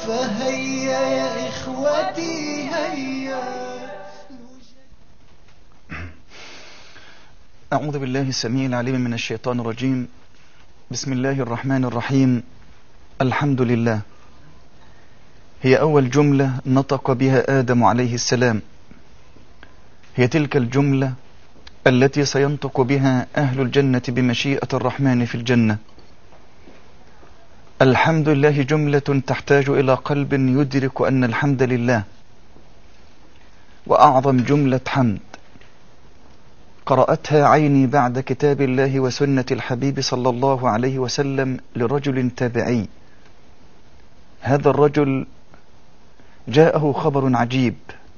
فهيا يا إخوتي هيا أعوذ بالله السميع العليم من الشيطان الرجيم بسم الله الرحمن الرحيم الحمد لله هي أول جملة نطق بها آدم عليه السلام هي تلك الجملة التي سينطق بها أهل الجنة بمشيئة الرحمن في الجنة الحمد لله جملة تحتاج إلى قلب يدرك أن الحمد لله وأعظم جملة حمد قرأتها عيني بعد كتاب الله وسنة الحبيب صلى الله عليه وسلم لرجل تابعي هذا الرجل جاءه خبر عجيب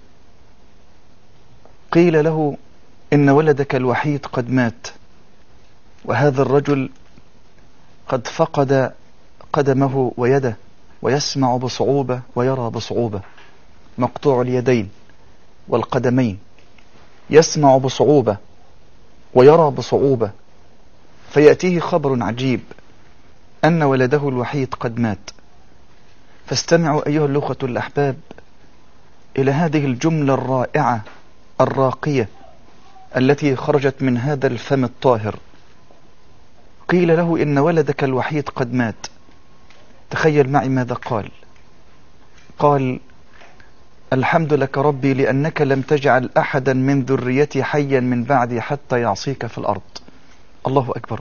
قيل له إن ولدك الوحيد قد مات وهذا الرجل قد فقد قدمه ويده ويسمع بصعوبة ويرى بصعوبة مقطوع اليدين والقدمين يسمع بصعوبة ويرى بصعوبة فيأتيه خبر عجيب أن ولده الوحيد قد مات فاستمعوا أيها الأخوة الأحباب إلى هذه الجملة الرائعة الراقية التي خرجت من هذا الفم الطاهر قيل له إن ولدك الوحيد قد مات تخيل معي ماذا قال قال الحمد لك ربي لأنك لم تجعل أحدا من ذريتي حيا من بعدي حتى يعصيك في الأرض الله أكبر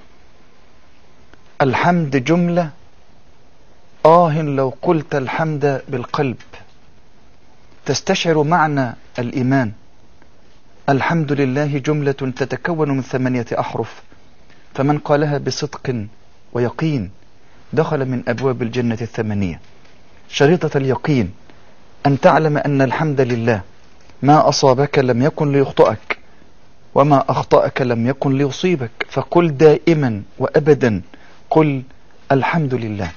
الحمد جملة آه لو قلت الحمد بالقلب تستشعر معنى الإيمان الحمد لله جملة تتكون من ثمانية أحرف فمن قالها بصدق ويقين دخل من أبواب الجنة الثمانية شريطة اليقين أن تعلم أن الحمد لله ما أصابك لم يكن ليخطئك وما أخطأك لم يكن ليصيبك فقل دائما وأبدا قل الحمد لله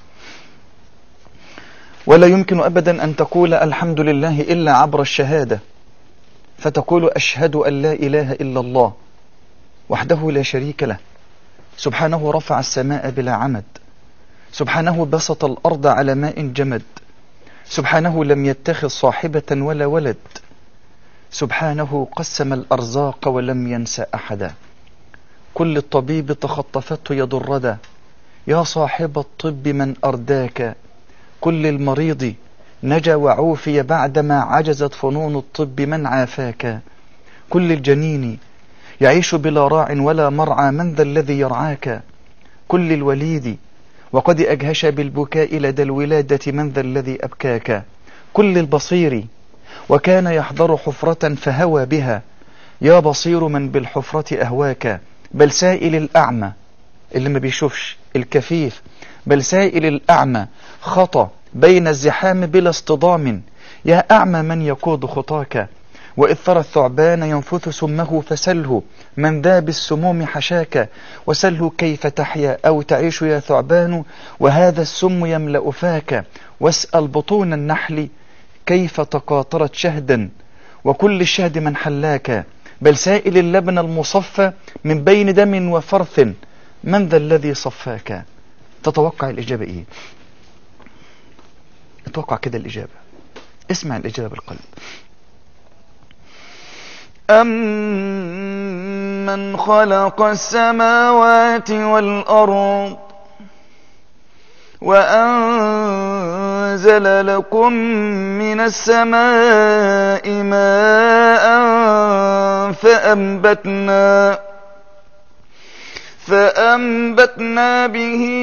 ولا يمكن أبدا أن تقول الحمد لله إلا عبر الشهادة فتقول أشهد أن لا إله إلا الله وحده لا شريك له سبحانه رفع السماء بلا عمد سبحانه بسط الأرض على ماء جمد سبحانه لم يتخذ صاحبة ولا ولد سبحانه قسم الأرزاق ولم ينس أحدا كل الطبيب تخطفته يد الردى يا صاحب الطب من أرداك كل المريض نجا وعوفي بعدما عجزت فنون الطب من عافاك كل الجنين يعيش بلا راع ولا مرعى من ذا الذي يرعاك كل الوليد وقد أجهش بالبكاء لدى الولادة من ذا الذي أبكاك كل البصير وكان يحضر حفرة فهوى بها يا بصير من بالحفرة أهواك بل سائل الأعمى اللي ما بيشوفش الكفيف بل سائل الأعمى خطى بين الزحام بلا اصطدام يا أعمى من يقود خطاك وإذ ترى الثعبان ينفث سمه فسله من ذا بالسموم حشاك وسله كيف تحيا أو تعيش يا ثعبان وهذا السم يملأ فاك واسأل بطون النحل كيف تقاطرت شهدا وكل الشهد من حلاك بل سائل اللبن المصفى من بين دم وفرث من ذا الذي صفاك تتوقع الإجابة إيه اتوقع كده الإجابة اسمع الإجابة بالقلب أمن خلق السماوات والأرض وأنزل لكم من السماء ماء فأنبتنا فأنبتنا به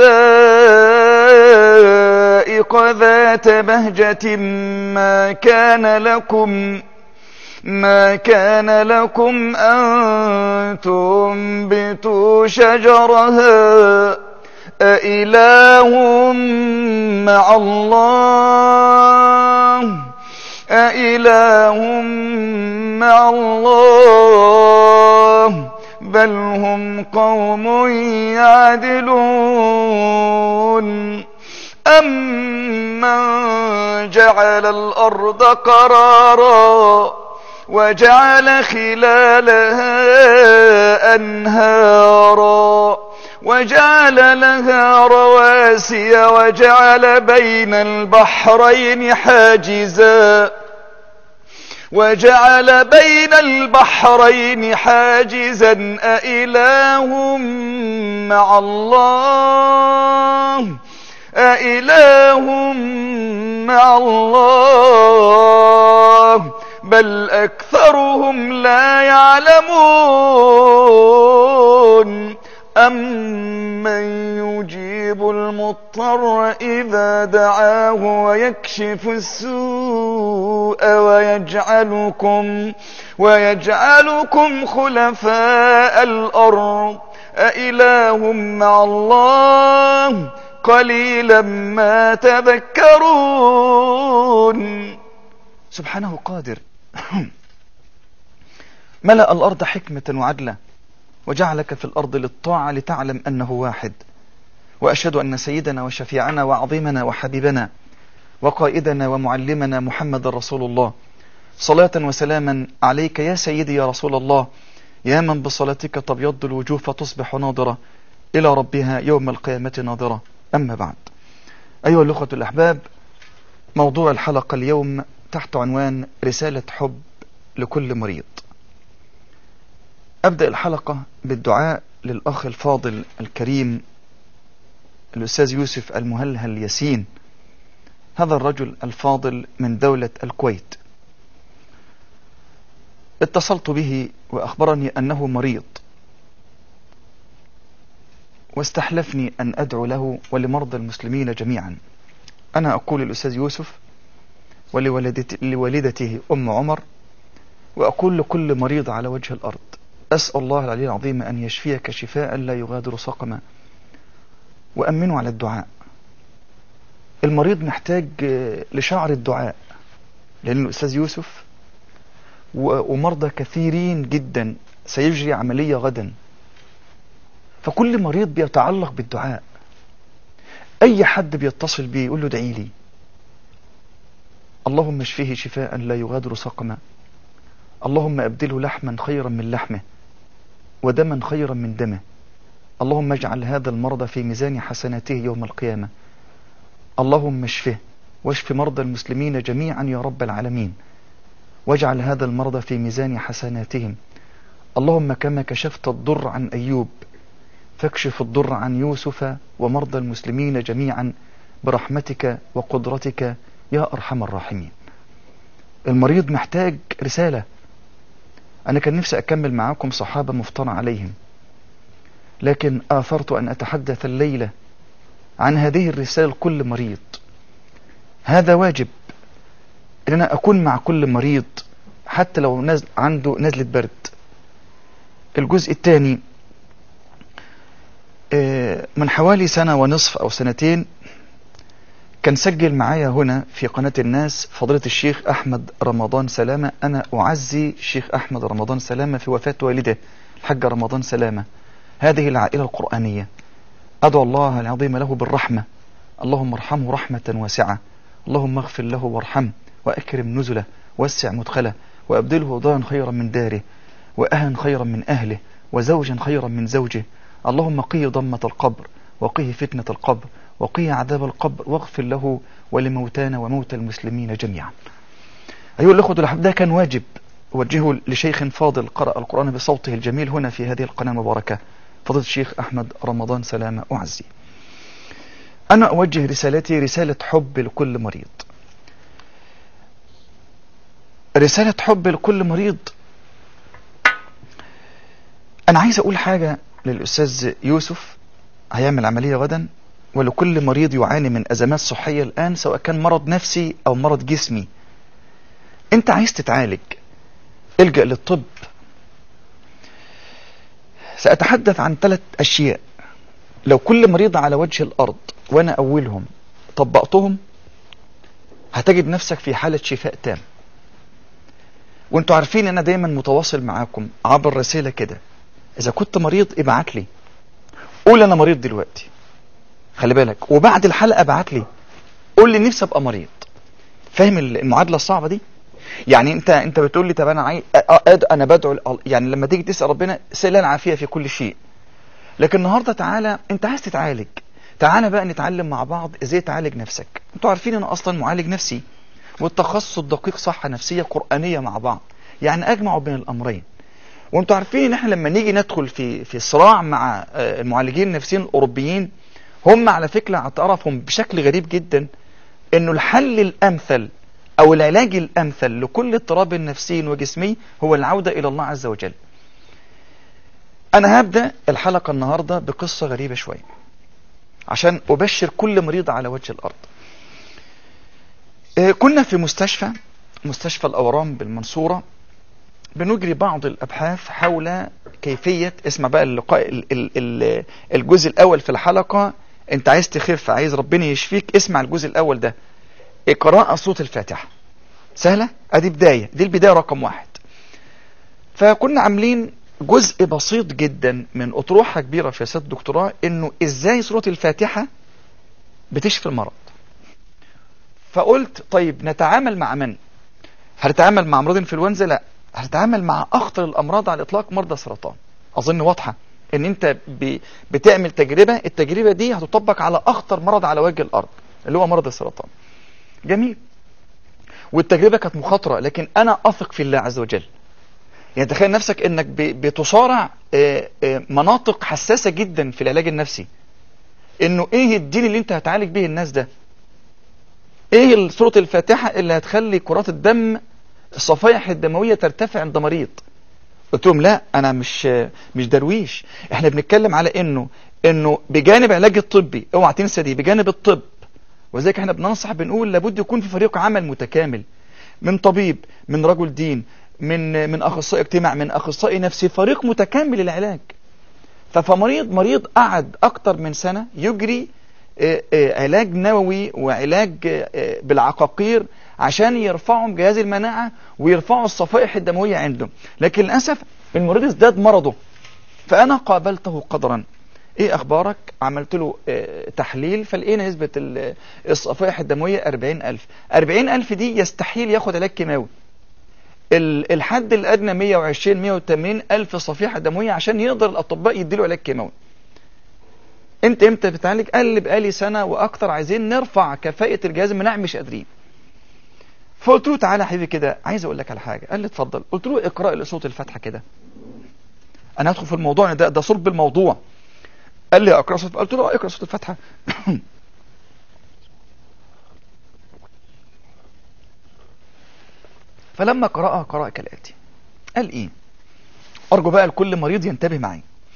حدائق ذات بهجة ما كان لكم ما كان لكم أن تنبتوا شجرها أإله مع الله أإله مع الله بل هم قوم يعدلون أمن جعل الأرض قرارا وجعل خلالها أنهارا وجعل لها رواسي وجعل بين البحرين حاجزا وجعل بين البحرين حاجزا أإله مع الله أإله مع الله بل أكثرهم لا يعلمون أمن يجيب المضطر إذا دعاه ويكشف السوء ويجعلكم ويجعلكم خلفاء الأرض أإله مع الله قليلا ما تذكرون سبحانه قادر ملأ الأرض حكمة وعدلا وجعلك في الأرض للطاعة لتعلم أنه واحد وأشهد أن سيدنا وشفيعنا وعظيمنا وحبيبنا وقائدنا ومعلمنا محمد رسول الله صلاة وسلاما عليك يا سيدي يا رسول الله يا من بصلاتك تبيض الوجوه فتصبح ناظرة إلى ربها يوم القيامة ناظرة أما بعد أيها الأخوة الأحباب موضوع الحلقة اليوم تحت عنوان رسالة حب لكل مريض أبدأ الحلقة بالدعاء للأخ الفاضل الكريم الأستاذ يوسف المهلهل ياسين هذا الرجل الفاضل من دولة الكويت اتصلت به وأخبرني أنه مريض واستحلفني أن أدعو له ولمرضى المسلمين جميعا أنا أقول للأستاذ يوسف ولوالدته أم عمر وأقول لكل مريض على وجه الأرض أسأل الله العلي العظيم أن يشفيك شفاء لا يغادر سقما وأمنوا على الدعاء المريض محتاج لشعر الدعاء لأن الأستاذ يوسف ومرضى كثيرين جدا سيجري عملية غدا فكل مريض بيتعلق بالدعاء أي حد بيتصل بيه يقول له ادعي لي اللهم اشفيه شفاء لا يغادر سقما اللهم أبدله لحما خيرا من لحمه ودما خيرا من دمه اللهم اجعل هذا المرضى في ميزان حسناته يوم القيامة اللهم اشفه واشف مرضى المسلمين جميعا يا رب العالمين واجعل هذا المرضى في ميزان حسناتهم اللهم كما كشفت الضر عن أيوب فاكشف الضر عن يوسف ومرضى المسلمين جميعا برحمتك وقدرتك يا أرحم الراحمين المريض محتاج رسالة أنا كان نفسي أكمل معاكم صحابة مفترى عليهم لكن آثرت أن أتحدث الليلة عن هذه الرسالة لكل مريض هذا واجب أن أنا أكون مع كل مريض حتى لو نزل عنده نزلة برد الجزء الثاني من حوالي سنة ونصف أو سنتين كان سجل معايا هنا في قناة الناس فضيلة الشيخ أحمد رمضان سلامة أنا أعزي الشيخ أحمد رمضان سلامة في وفاة والده الحاج رمضان سلامة هذه العائلة القرآنية أدعو الله العظيم له بالرحمة اللهم ارحمه رحمة واسعة اللهم اغفر له وارحمه وأكرم نزله وسع مدخله وأبدله دارا خيرا من داره وأهلا خيرا من أهله وزوجا خيرا من زوجه اللهم قي ضمة القبر وقيه فتنة القبر وقيه عذاب القبر واغفر له ولموتانا وموتى المسلمين جميعا أيها الأخوة الأحباب ده كان واجب أوجهه لشيخ فاضل قرأ القرآن بصوته الجميل هنا في هذه القناة المباركة فضيلة الشيخ أحمد رمضان سلامة أعزي أنا أوجه رسالتي رسالة حب لكل مريض رسالة حب لكل مريض أنا عايز أقول حاجة للأستاذ يوسف هيعمل عملية غدا ولكل مريض يعاني من أزمات صحية الآن سواء كان مرض نفسي أو مرض جسمي أنت عايز تتعالج الجأ للطب سأتحدث عن ثلاث أشياء لو كل مريض على وجه الأرض وأنا أولهم طبقتهم هتجد نفسك في حالة شفاء تام وانتوا عارفين انا دايما متواصل معاكم عبر رسالة كده اذا كنت مريض ابعت لي قول انا مريض دلوقتي خلي بالك وبعد الحلقة ابعت لي قول لي نفسي ابقى مريض فاهم المعادلة الصعبة دي يعني انت انت بتقول لي طب انا عايز انا بدعو يعني لما تيجي تسال ربنا سال العافيه في كل شيء لكن النهاردة تعالى انت عايز تتعالج تعالى بقى نتعلم مع بعض ازاي تعالج نفسك انتوا عارفين انا اصلا معالج نفسي والتخصص الدقيق صحة نفسية قرآنية مع بعض يعني اجمعوا بين الامرين وانتوا عارفين ان احنا لما نيجي ندخل في في صراع مع آه، المعالجين النفسيين الاوروبيين هم على فكرة هتعرفهم بشكل غريب جدا انه الحل الامثل او العلاج الامثل لكل اضطراب نفسي وجسمي هو العودة الى الله عز وجل انا هبدأ الحلقة النهاردة بقصة غريبة شوية عشان ابشر كل مريض على وجه الارض آه، كنا في مستشفى مستشفى الاورام بالمنصورة بنجري بعض الابحاث حول كيفية اسمع بقى اللقاء ال- ال- ال- الجزء الاول في الحلقة انت عايز تخف عايز ربنا يشفيك اسمع الجزء الاول ده قراءة صوت الفاتحة سهلة ادي بداية دي البداية رقم واحد فكنا عاملين جزء بسيط جدا من اطروحة كبيرة في سياسة الدكتوراه انه ازاي سورة الفاتحة بتشفي المرض فقلت طيب نتعامل مع من هنتعامل مع امراض انفلونزا لا هنتعامل مع اخطر الامراض على الاطلاق مرضى السرطان اظن واضحه ان انت ب... بتعمل تجربه التجربه دي هتطبق على اخطر مرض على وجه الارض اللي هو مرض السرطان جميل والتجربه كانت مخاطره لكن انا اثق في الله عز وجل يعني تخيل نفسك انك ب... بتصارع آه، آه، مناطق حساسه جدا في العلاج النفسي انه ايه الدين اللي انت هتعالج به الناس ده ايه سورة الفاتحة اللي هتخلي كرات الدم الصفائح الدموية ترتفع عند مريض قلت لهم لا انا مش مش درويش احنا بنتكلم على انه انه بجانب علاج الطبي اوعى تنسى دي بجانب الطب وذلك احنا بننصح بنقول لابد يكون في فريق عمل متكامل من طبيب من رجل دين من من اخصائي اجتماع من اخصائي نفسي فريق متكامل للعلاج فمريض مريض قعد اكتر من سنة يجري آه، آه، علاج نووي وعلاج آه، آه، بالعقاقير عشان يرفعوا جهاز المناعة ويرفعوا الصفائح الدموية عنده لكن للأسف المريض ازداد مرضه فأنا قابلته قدرا ايه اخبارك عملت له آه، تحليل فلقينا نسبة ال- الصفائح الدموية 40000 40000 دي يستحيل ياخد علاج كيماوي ال- الحد الادنى 120 180 الف صفيحة دموية عشان يقدر الاطباء يديله علاج كيماوي انت امتى بتعالج قال لي بقالي سنة واكتر عايزين نرفع كفاءة الجهاز المناعي مش قادرين فقلت له تعالى يا حبيبي كده عايز اقول لك على حاجة قال لي اتفضل قلت له اقرأ لي صوت الفاتحة كده انا هدخل في الموضوع ده ده صلب الموضوع قال لي اقرأ صوت قلت له اه اقرأ صوت الفاتحة فلما قرأها قرأ كالآتي قال ايه ارجو بقى لكل مريض ينتبه معي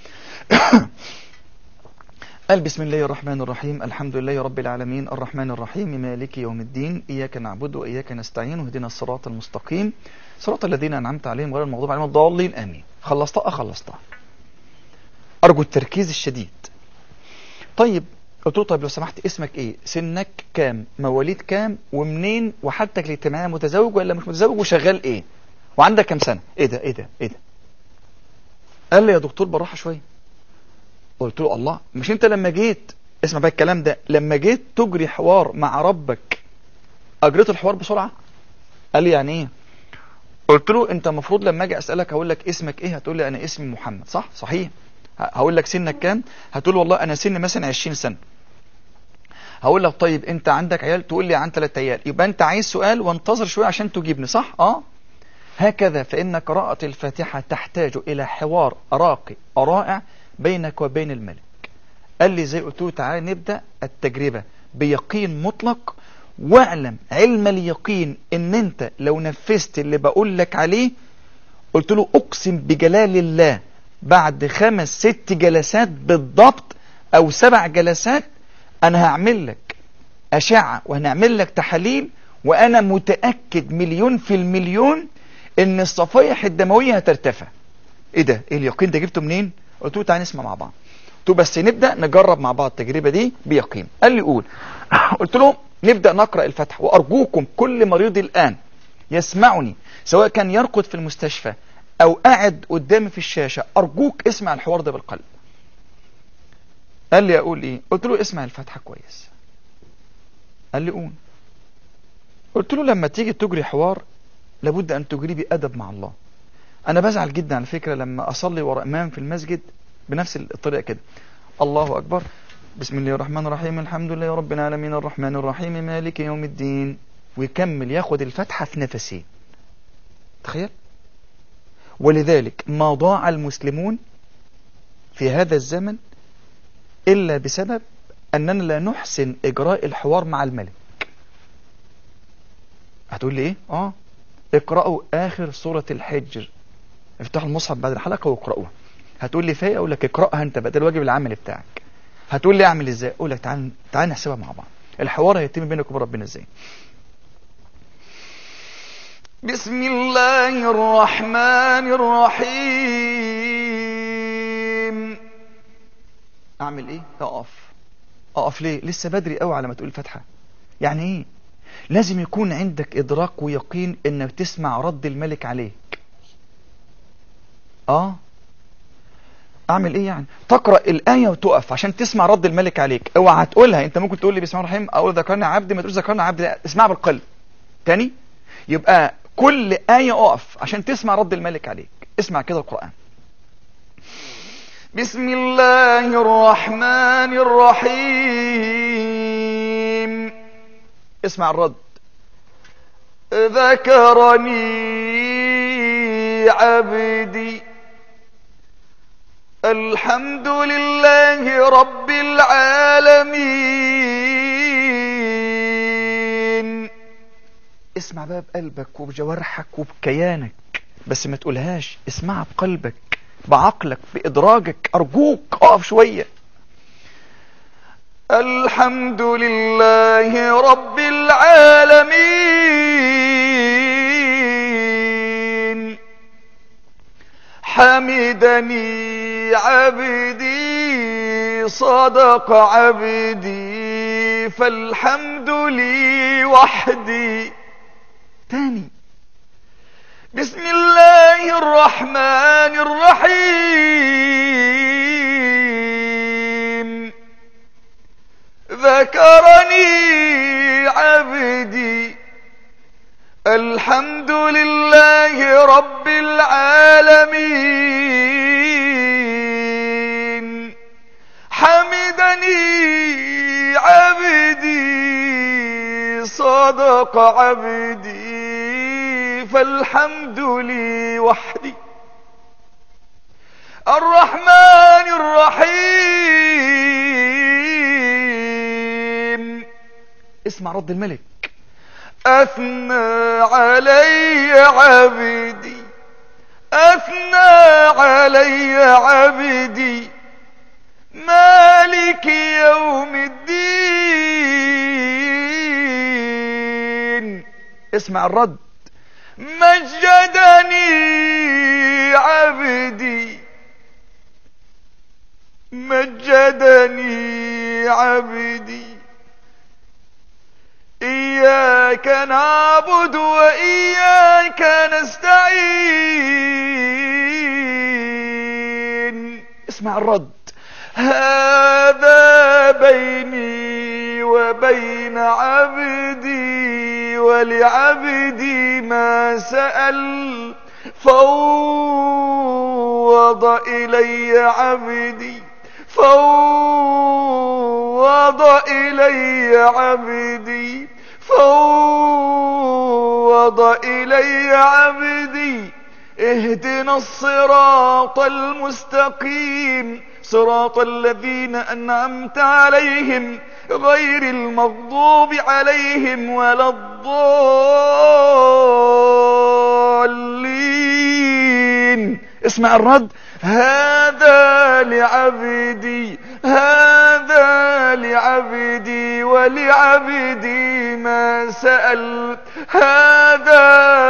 قال بسم الله الرحمن الرحيم الحمد لله رب العالمين الرحمن الرحيم مالك يوم الدين إياك نعبد وإياك نستعين واهدنا الصراط المستقيم صراط الذين أنعمت عليهم غير المغضوب عليهم الضالين آمين خلصتها خلصتها أرجو التركيز الشديد طيب قلت له طيب لو سمحت اسمك ايه سنك كام مواليد كام ومنين وحالتك الاجتماعيه متزوج ولا مش متزوج وشغال ايه وعندك كام سنه ايه ده ايه ده ايه ده قال لي يا دكتور بالراحه شويه قلت له الله مش انت لما جيت اسمع بقى الكلام ده لما جيت تجري حوار مع ربك اجريت الحوار بسرعه قال لي يعني ايه قلت له انت المفروض لما اجي اسالك هقول لك اسمك ايه هتقول لي انا اسمي محمد صح صحيح ه- هقول لك سنك كام هتقول والله انا سني مثلا 20 سنه هقول لك طيب انت عندك عيال تقول لي عن ثلاث عيال يبقى انت عايز سؤال وانتظر شويه عشان تجيبني صح اه هكذا فإن قراءة الفاتحة تحتاج إلى حوار راقي رائع بينك وبين الملك قال لي زي قلت له تعالى نبدأ التجربة بيقين مطلق واعلم علم اليقين ان انت لو نفذت اللي بقول لك عليه قلت له اقسم بجلال الله بعد خمس ست جلسات بالضبط او سبع جلسات انا هعمل لك اشعة وهنعمل لك تحاليل وانا متأكد مليون في المليون ان الصفائح الدموية هترتفع ايه ده ايه اليقين ده جبته منين قلت له تعالى نسمع مع بعض قلت له بس نبدأ نجرب مع بعض التجربة دي بيقين قال لي قول قلت له نبدأ نقرأ الفتح وارجوكم كل مريض الان يسمعني سواء كان يرقد في المستشفى او قاعد قدامي في الشاشة ارجوك اسمع الحوار ده بالقلب قال لي اقول ايه قلت له اسمع الفتحة كويس قال لي قول قلت له لما تيجي تجري حوار لابد ان تجري بأدب مع الله انا بزعل جدا على فكرة لما اصلي ورا امام في المسجد بنفس الطريقة كده الله أكبر بسم الله الرحمن الرحيم الحمد لله رب العالمين الرحمن الرحيم مالك يوم الدين ويكمل ياخد الفتحة في نفسين تخيل ولذلك ما ضاع المسلمون في هذا الزمن إلا بسبب أننا لا نحسن إجراء الحوار مع الملك هتقول لي إيه؟ آه اقرأوا آخر سورة الحجر افتحوا المصحف بعد الحلقة واقرأوها هتقول لي فايق أقول لك اقرأها أنت بقى ده الواجب العملي بتاعك هتقول لي أعمل إزاي؟ أقول لك تعال تعال نحسبها مع بعض الحوار هيتم بينك وبين ربنا إزاي؟ بسم الله الرحمن الرحيم أعمل إيه؟ أقف أقف ليه؟ لسه بدري قوي على ما تقول الفاتحة يعني إيه؟ لازم يكون عندك إدراك ويقين إنك تسمع رد الملك عليك آه أعمل إيه يعني؟ تقرأ الآية وتقف عشان تسمع رد الملك عليك اوعى تقولها أنت ممكن تقول لي بسم الله الرحمن الرحيم أقول ذكرنا عبدي ما تقولش ذكرنا عبدي اسمعها بالقلب تاني يبقى كل آية أقف عشان تسمع رد الملك عليك اسمع كده القرآن بسم الله الرحمن الرحيم اسمع الرد ذكرني عبدي الحمد لله رب العالمين اسمع بقى بقلبك وبجوارحك وبكيانك بس ما تقولهاش اسمعها بقلبك بعقلك بإدراجك أرجوك أقف شوية الحمد لله رب العالمين حمدني عبدي صدق عبدي فالحمد لي وحدي تاني بسم الله الرحمن الرحيم ذكرني عبدي الحمد لله رب العالمين حمدني عبدي صدق عبدي فالحمد لي وحدي الرحمن الرحيم اسمع رد الملك أثنى علي عبدي أثنى علي عبدي مالك يوم الدين اسمع الرد مجدني عبدي مجدني عبدي إياك نعبد وإياك نستعين اسمع الرد هذا بيني وبين عبدي ولعبدي ما سأل فوض إلي عبدي فوض إلي عبدي فوض إلي عبدي اهدنا الصراط المستقيم صراط الذين أنعمت عليهم غير المغضوب عليهم ولا الضالين اسمع الرد هذا لعبدي هذا لعبدي ولعبدي ما سأل هذا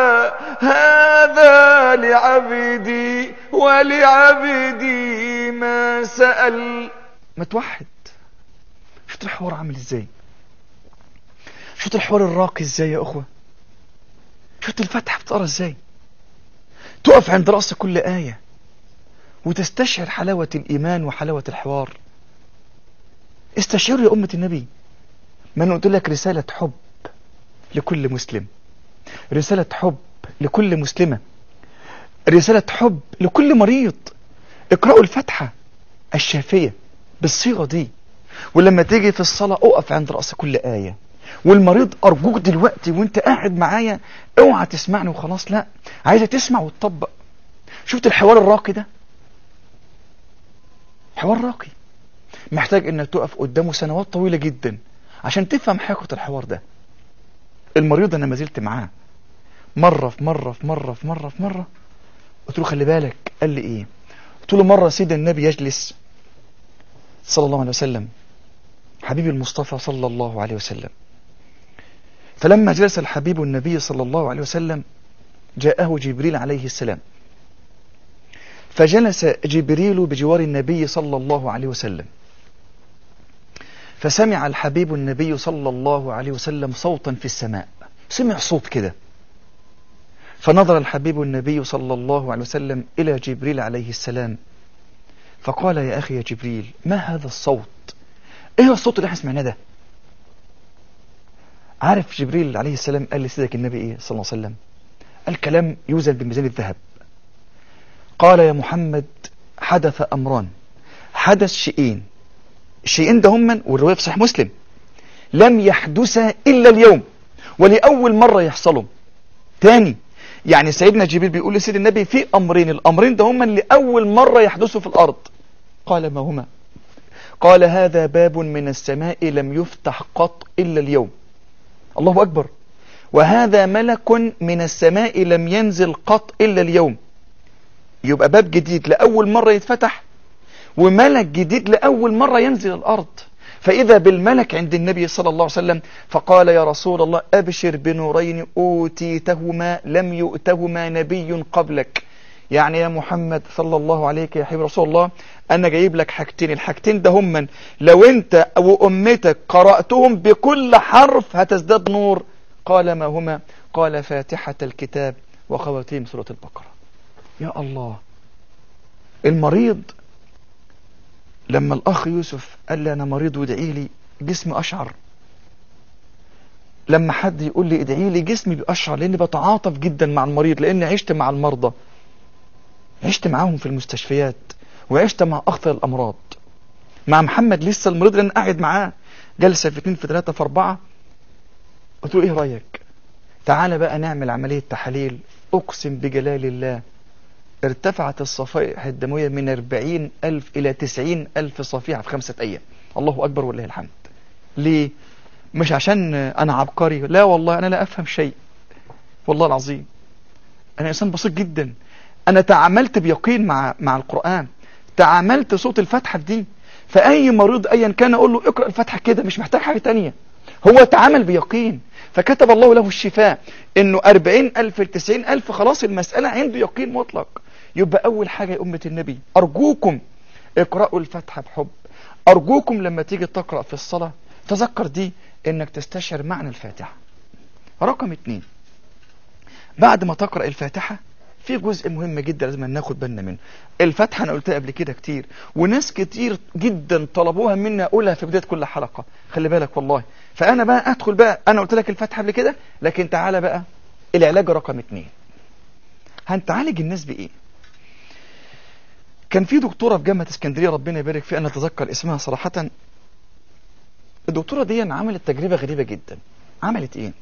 هذا لعبدي ولعبدي ما سأل ما توحد شفت الحوار عامل ازاي شفت الحوار الراقي ازاي يا اخوة شفت الفتحة بتقرا ازاي تقف عند رأس كل آية وتستشعر حلاوة الإيمان وحلاوة الحوار استشعروا يا أمة النبي ما أنا قلت لك رسالة حب لكل مسلم رسالة حب لكل مسلمة رسالة حب لكل مريض اقرأوا الفتحة الشافية بالصيغة دي ولما تيجي في الصلاة اقف عند رأس كل آية والمريض أرجوك دلوقتي وانت قاعد معايا اوعى تسمعني وخلاص لا عايزة تسمع وتطبق شفت الحوار الراقي ده حوار راقي محتاج انك تقف قدامه سنوات طويلة جدا عشان تفهم حقيقة الحوار ده المريض انا ما زلت معاه مرة في مرة في مرة في مرة في مرة قلت له خلي بالك قال لي ايه قلت له مرة سيد النبي يجلس صلى الله عليه وسلم حبيبي المصطفى صلى الله عليه وسلم فلما جلس الحبيب النبي صلى الله عليه وسلم جاءه جبريل عليه السلام فجلس جبريل بجوار النبي صلى الله عليه وسلم فسمع الحبيب النبي صلى الله عليه وسلم صوتا في السماء سمع صوت كده فنظر الحبيب النبي صلى الله عليه وسلم إلى جبريل عليه السلام فقال يا أخي يا جبريل ما هذا الصوت ايه هو الصوت اللي احنا سمعناه ده عارف جبريل عليه السلام قال لسيدك النبي ايه صلى الله عليه وسلم الكلام يوزن بميزان الذهب قال يا محمد حدث امران حدث شيئين الشيئين ده هما والرواية في صحيح مسلم لم يحدثا الا اليوم ولاول مرة يحصلوا تاني يعني سيدنا جبريل بيقول لسيد النبي في امرين الامرين ده هما اللي اول مرة يحدثوا في الارض قال ما هما قال هذا باب من السماء لم يفتح قط إلا اليوم الله أكبر وهذا ملك من السماء لم ينزل قط إلا اليوم يبقى باب جديد لأول مرة يتفتح وملك جديد لأول مرة ينزل الأرض فإذا بالملك عند النبي صلى الله عليه وسلم فقال يا رسول الله أبشر بنورين أوتيتهما لم يؤتهما نبي قبلك يعني يا محمد صلى الله عليك يا حبيب رسول الله أنا جايب لك حاجتين الحاجتين ده هم لو أنت وأمتك قرأتهم بكل حرف هتزداد نور قال ما هما قال فاتحة الكتاب وخواتيم سورة البقرة يا الله المريض لما الأخ يوسف قال لي أنا مريض وادعي لي جسمي أشعر لما حد يقول لي ادعي لي جسمي بيقشعر لأني بتعاطف جدا مع المريض لأني عشت مع المرضى عشت معاهم في المستشفيات وعشت مع أخطر الأمراض مع محمد لسه المريض اللي أنا قاعد معاه جلسة في اتنين في ثلاثة في أربعة قلت له إيه رأيك تعالى بقى نعمل عملية تحاليل أقسم بجلال الله ارتفعت الصفائح الدموية من 40 ألف إلى 90 ألف صفيحة في خمسة أيام الله أكبر والله الحمد ليه؟ مش عشان أنا عبقري لا والله أنا لا أفهم شيء والله العظيم أنا إنسان بسيط جدا أنا تعاملت بيقين مع مع القرآن تعاملت صوت الفتحة دي فأي مريض أيا كان أقول له اقرأ الفتحة كده مش محتاج حاجة تانية هو تعامل بيقين فكتب الله له الشفاء انه 40 ألف ل 90 ألف خلاص المسألة عنده يقين مطلق يبقى أول حاجة يا أمة النبي أرجوكم اقرأوا الفتحة بحب أرجوكم لما تيجي تقرأ في الصلاة تذكر دي انك تستشعر معنى الفاتحة رقم اتنين بعد ما تقرأ الفاتحة في جزء مهم جدا لازم ناخد بالنا منه الفتحة انا قلتها قبل كده كتير وناس كتير جدا طلبوها مني اقولها في بداية كل حلقة خلي بالك والله فانا بقى ادخل بقى انا قلت لك الفتحة قبل كده لكن تعالى بقى العلاج رقم اتنين هنتعالج الناس بايه كان في دكتورة في جامعة اسكندرية ربنا يبارك فيها انا اتذكر اسمها صراحة الدكتورة دي عملت تجربة غريبة جدا عملت ايه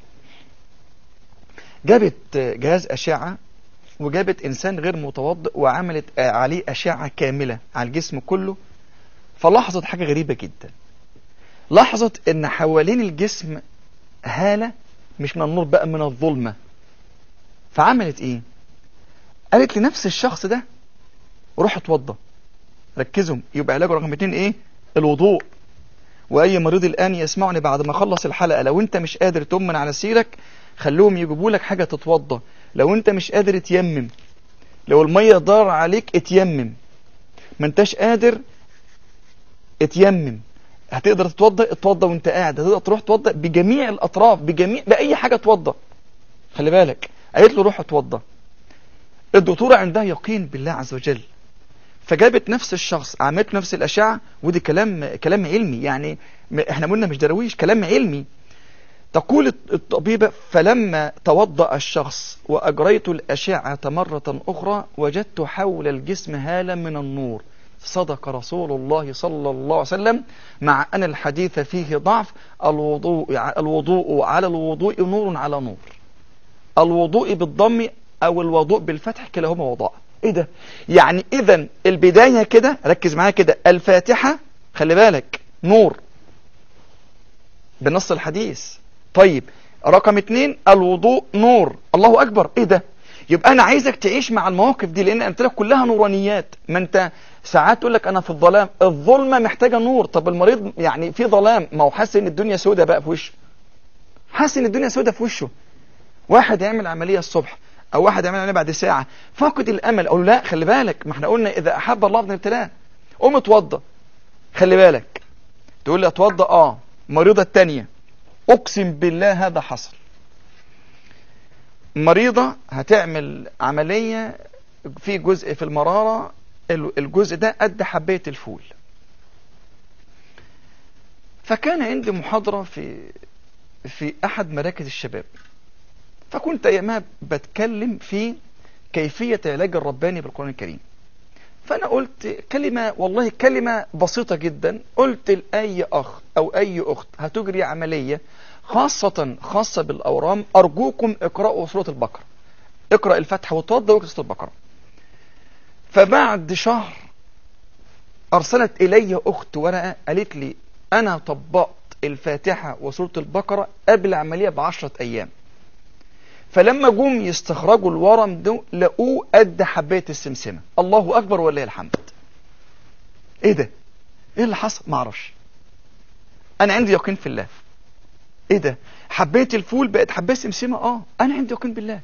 جابت جهاز اشعة وجابت انسان غير متوضئ وعملت عليه اشعة كاملة على الجسم كله فلاحظت حاجة غريبة جدا لاحظت ان حوالين الجسم هالة مش من النور بقى من الظلمة فعملت ايه قالت لنفس الشخص ده روح اتوضى ركزوا يبقى علاج رقم اتنين ايه الوضوء واي مريض الان يسمعني بعد ما اخلص الحلقة لو انت مش قادر تؤمن على سيرك خلوهم يجيبوا لك حاجة تتوضى لو انت مش قادر تيمم لو المية ضار عليك اتيمم ما انتش قادر اتيمم هتقدر تتوضى اتوضى وانت قاعد هتقدر تروح تتوضى بجميع الاطراف بجميع باي حاجة توضى خلي بالك قالت له روح اتوضى الدكتورة عندها يقين بالله عز وجل فجابت نفس الشخص عملت نفس الاشعة ودي كلام كلام علمي يعني احنا قلنا مش درويش كلام علمي تقول الطبيبة فلما توضأ الشخص وأجريت الأشعة مرة أخرى وجدت حول الجسم هالة من النور صدق رسول الله صلى الله عليه وسلم مع أن الحديث فيه ضعف الوضوء الوضوء على الوضوء نور على نور الوضوء بالضم أو الوضوء بالفتح كلاهما وضاء إيه ده يعني إذا البداية كده ركز معايا كده الفاتحة خلي بالك نور بنص الحديث طيب رقم اتنين الوضوء نور الله أكبر إيه ده يبقى انا عايزك تعيش مع المواقف دي لان امثله كلها نورانيات ما انت ساعات تقول لك انا في الظلام الظلمه محتاجه نور طب المريض يعني في ظلام ما هو حاسس ان الدنيا سودة بقى في وشه حاسس ان الدنيا سودة في وشه واحد يعمل عمليه الصبح او واحد يعمل عمليه بعد ساعه فاقد الامل اقول لا خلي بالك ما احنا قلنا اذا احب الله ابن ابتلاه قوم اتوضى خلي بالك تقول لي اتوضى اه مريضه الثانيه اقسم بالله هذا حصل مريضة هتعمل عملية في جزء في المرارة الجزء ده قد حباية الفول فكان عندي محاضرة في في أحد مراكز الشباب فكنت أيامها بتكلم في كيفية علاج الرباني بالقرآن الكريم فأنا قلت كلمة والله كلمة بسيطة جدا قلت لأي أخ أو أي أخت هتجري عملية خاصة خاصة بالأورام أرجوكم اقرأوا سورة البقرة اقرأ الفتحة وتوضى واقرأ سورة البقرة فبعد شهر أرسلت إلي أخت ورقة قالت لي أنا طبقت الفاتحة وسورة البقرة قبل العملية بعشرة أيام فلما جم يستخرجوا الورم ده لقوه قد حباية السمسمة الله أكبر ولله الحمد إيه ده؟ إيه اللي حصل؟ معرفش أنا عندي يقين في الله ايه ده حبايه الفول بقت حبايه سمسمه اه انا عندي يقين بالله